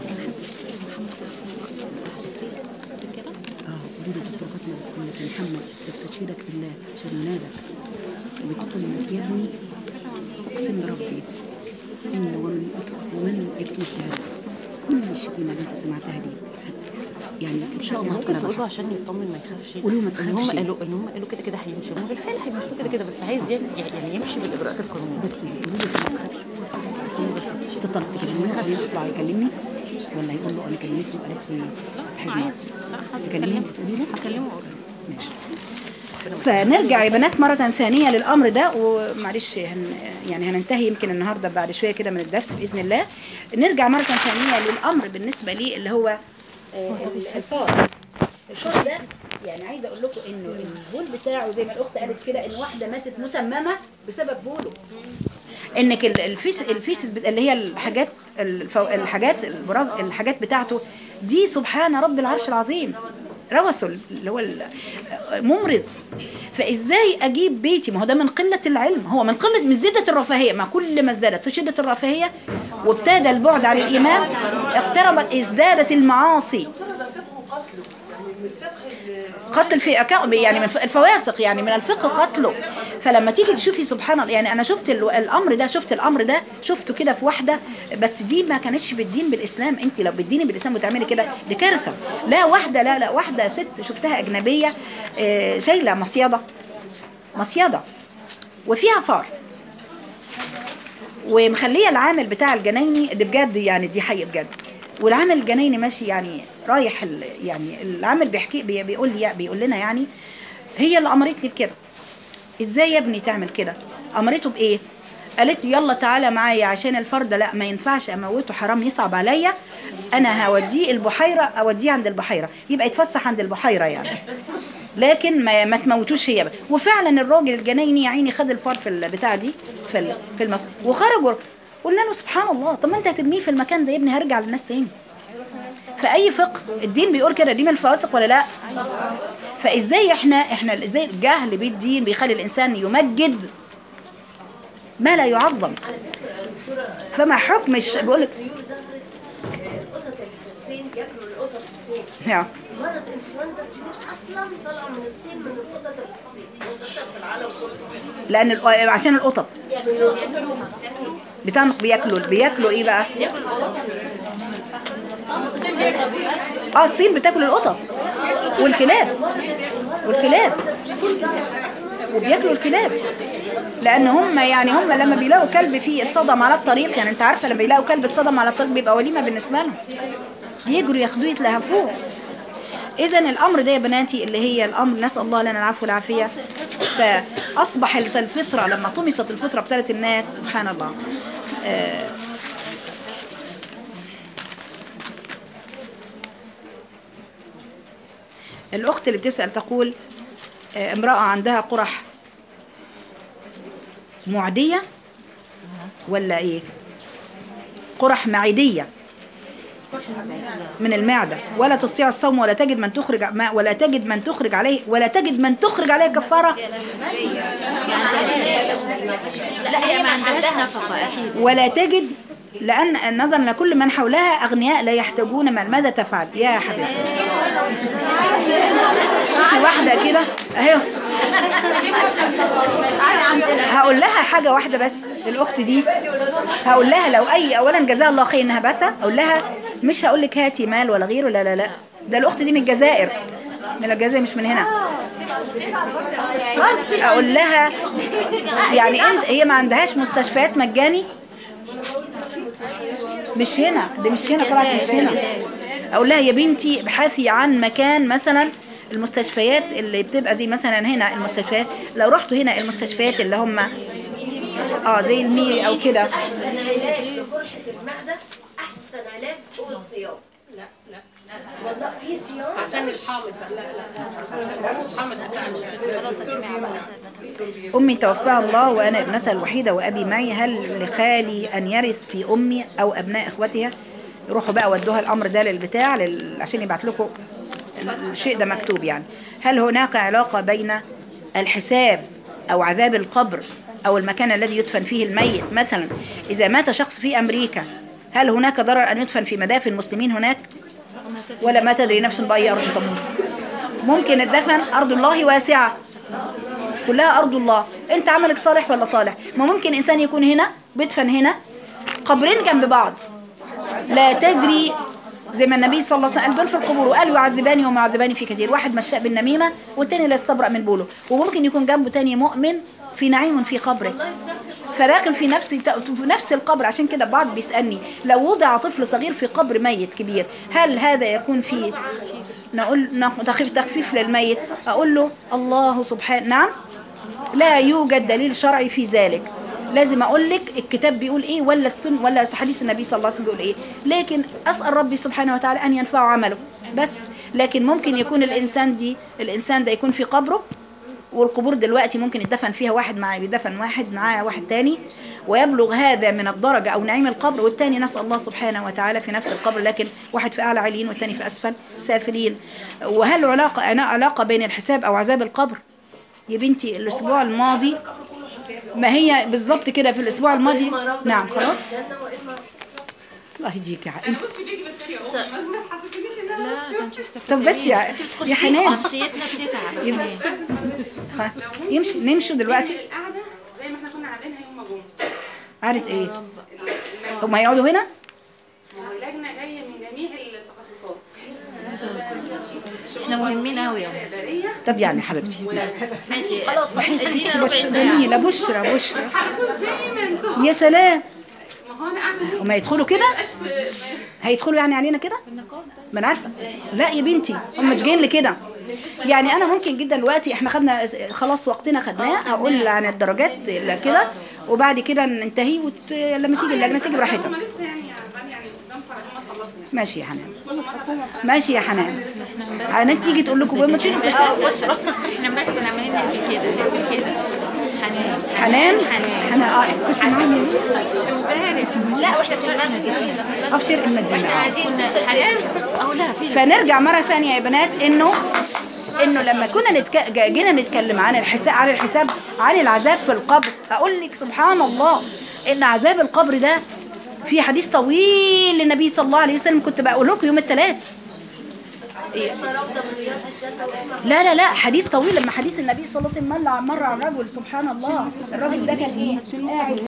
اه قولي له استغفرنا بتقول لك يا محمد استشهدك بالله عشان ينادك وبتقول لك يا ابني اقسم بربي ان ومن ومن يكتم الشهاده كل الشتيمه اللي انت سمعتها دي يعني ان شاء الله ممكن ربنا تقول له عشان يطمن ما يخافش قولوا ما ان هم تخافش. قالوا ان هم قالوا كده كده هيمشي هم بالفعل هيمشوا كده كده بس عايز يعني يعني يمشي بالاجراءات القانونيه بس يقولوا له ما تخافش بس تطلع تكلمني قبل يطلع يكلمني ولا يقول له انا كلمته قالت لي عادي لا تكلمي انت تقولي له هكلمه اقول ماشي فنرجع يا بنات مرة ثانية للأمر ده ومعلش هن يعني هننتهي يمكن النهاردة بعد شوية كده من الدرس بإذن الله نرجع مرة ثانية للأمر بالنسبة لي اللي هو آه، الفار الفار ده يعني عايزة أقول لكم إنه البول بتاعه زي ما الأخت قالت كده إن واحدة ماتت مسممة بسبب بوله انك ال- الفيس الفيس بت- اللي هي الحاجات الفو الحاجات البراز الحاجات بتاعته دي سبحان رب العرش العظيم روسه اللي هو ال- ممرض فازاي اجيب بيتي ما هو ده من قله العلم هو من قله من زده الرفاهيه ما كل ما ازدادت شده الرفاهيه وابتدى البعد عن الايمان اقتربت ازدادت المعاصي ده فقه قتله يعني من الفقه ال- قتل في أكا... يعني من الفواسق يعني من الفقه قتله فلما تيجي تشوفي سبحان الله يعني انا شفت ال- الامر ده شفت الامر ده شفته كده في واحده بس دي ما كانتش بالدين بالاسلام انت لو بالدين بالاسلام وتعملي كده دي كارثه لا واحده لا لا واحده ست شفتها اجنبيه آه، شايله مصيده مصيده وفيها فار ومخليه العامل بتاع الجنايني اللي بجد يعني دي حقيقه بجد والعامل الجنايني ماشي يعني رايح ال- يعني العامل بيحكي بي- بيقول لي بيقول لنا يعني هي اللي امرتني بكده ازاي يا ابني تعمل كده امرته بايه قالت له يلا تعالى معايا عشان الفرد لا ما ينفعش اموته حرام يصعب عليا انا هوديه البحيره اوديه عند البحيره يبقى يتفسح عند البحيره يعني لكن ما ما تموتوش هي بقى. وفعلا الراجل الجنايني يا عيني خد الفار في البتاع دي في ال- في المصر وخرجوا قلنا له سبحان الله طب ما انت هترميه في المكان ده يا ابني هرجع للناس تاني فاي فقه الدين بيقول كده دي من الفواسق ولا لا فازاي احنا احنا ازاي الجهل بالدين بيخلي الانسان يمجد ما لا يعظم فما حكم الش... بيقول لك الطيور ظهرت آه، القطط اللي في الصين بياكلوا القطط في الصين نعم مرض انفلونزا الطيور اصلا طلع من الصين من القطط اللي في الصين منتشر في العالم كله لان ال- عشان القطط بياكلوا في الصين بتاع بياكلوا بياكلوا ايه بقى اه الصين بتاكل القطط والكلاب والكلاب وبياكلوا الكلاب لان هم يعني هم لما بيلاقوا كلب فيه اتصدم على الطريق يعني انت عارفه لما يلاقوا كلب اتصدم على الطريق بيبقى وليمه بالنسبه لهم بيجروا ياخدوه يتلهفوه اذا الامر ده يا بناتي اللي هي الامر نسال الله لنا العفو والعافيه فاصبح الفطره لما طمست الفطره ابتدت الناس سبحان الله آه، الأخت اللي بتسأل تقول آه، امرأة عندها قرح معدية ولا إيه قرح معدية من المعدة ولا تستطيع الصوم ولا تجد من تخرج ما ولا تجد من تخرج عليه ولا تجد من تخرج عليه كفارة لا هي ما عندهاش نفقه اكيد ولا تجد لأن نظرا لكل من حولها أغنياء لا يحتاجون ما ماذا تفعل يا حبيبتي شوفي واحدة كده اهي هقول لها حاجة واحدة بس الأخت دي هقول لها لو أي أولا جزاها الله خير إنها باتة أقول لها مش هقول لك هاتي مال ولا غيره لا لا لا ده الأخت دي من الجزائر من الجزائر مش من هنا أقول لها يعني انت هي ما عندهاش مستشفيات مجاني مش هنا ده مش هنا طلعت مش هنا اقول لها يا بنتي ابحثي عن مكان مثلا المستشفيات اللي بتبقى زي مثلا هنا المستشفيات لو رحتوا هنا المستشفيات اللي هم اه زي زميلي او كده احسن علاج لقرحه المعده احسن علاج هو الصيام لا لا والله في صيام عشان الحامض لا لا عشان الحامض امي توفاها الله وانا ابنتها الوحيده وابي معي هل لخالي ان يرث في امي او ابناء اخوتها روحوا بقى ودوها الامر ده للبتاع لل... عشان يبعت لكم الشيء ده مكتوب يعني هل هناك علاقه بين الحساب او عذاب القبر او المكان الذي يدفن فيه الميت مثلا اذا مات شخص في امريكا هل هناك ضرر ان يدفن في مدافن المسلمين هناك ولا ما تدري نفس باي ارض تموت ممكن الدفن ارض الله واسعه كلها أرض الله أنت عملك صالح ولا طالح ما ممكن إنسان يكون هنا بيدفن هنا قبرين جنب بعض لا تدري زي ما النبي صلى الله عليه وسلم قال دول في القبور وقال يعذباني وما يعذباني في كثير واحد مشاء بالنميمة والتاني لا يستبرأ من بوله وممكن يكون جنبه تاني مؤمن في نعيم في قبره فراكن في نفس في نفس القبر عشان كده بعض بيسألني لو وضع طفل صغير في قبر ميت كبير هل هذا يكون فيه نقول نق- تخفيف تخفيف للميت أقول له الله سبحانه نعم لا يوجد دليل شرعي في ذلك لازم اقول لك الكتاب بيقول ايه ولا السن ولا حديث النبي صلى الله عليه وسلم بيقول ايه لكن اسال ربي سبحانه وتعالى ان ينفعه عمله بس لكن ممكن يكون الانسان دي الانسان ده يكون في قبره والقبور دلوقتي ممكن يدفن فيها واحد مع بيدفن واحد معاه واحد تاني ويبلغ هذا من الدرجة أو نعيم القبر والتاني نسأل الله سبحانه وتعالى في نفس القبر لكن واحد في أعلى عليين والتاني في أسفل سافلين وهل علاقة علاقة بين الحساب أو عذاب القبر يا بنتي الأسبوع الماضي ما هي بالظبط كده في الأسبوع الماضي نعم خلاص الله يهديك يا انت بصي بيجي بالطريقه ما تحسسنيش ان انا مش طب بس يا يا حنان نفسيتنا بتتعب يبقى يمشي نمشوا دلوقتي القعده زي ما احنا كنا عاملينها يوم ما جم عارف ايه هم هيقعدوا هنا ما هو لجنه جايه من جميع التخصصات احنا مهمين قوي يعني اداريه طب يعني يا حبيبتي ماشي خلاص ادينا ربع بش ساعه جميلة بشرى بشرى حركوا زي ما انتوا يا سلام ما هو انا اعمل ايه؟ هم يدخلوا كده مبقاش في هيدخلوا يعني علينا كده ما انا عارفه لا يا بنتي هم مش جايين لكده يعني انا ممكن جدا دلوقتي احنا خدنا خلاص وقتنا خدناه هقول عن الدرجات اللي كده وبعد كده ننتهي وت... لما تيجي اللجنه تيجي براحتها هم لسه يعني عمال يعني قدام فرق ما خلصنا يعني ماشي يا حنان ماشي يا حنان حنان تيجي تقول لكم ما تشيلوا بشرى احنا امبارح كنا عاملين نعمل كده نعمل كده حنان حنان حنان اه كنت معاهم لا واحنا في المسجد افطر المدينه عايزين حنان او لا في فنرجع مرة ثانية يا بنات انه انه لما كنا نتك... جا- جينا نتكلم عن الحساب عن الحساب عن العذاب في القبر اقول لك سبحان الله ان عذاب القبر ده في حديث طويل للنبي صلى الله عليه وسلم كنت بقول لكم يوم الثلاث لا لا لا حديث طويل لما حديث النبي صلى الله عليه وسلم مر مر على الرجل سبحان الله الراجل ده كان ايه قاعد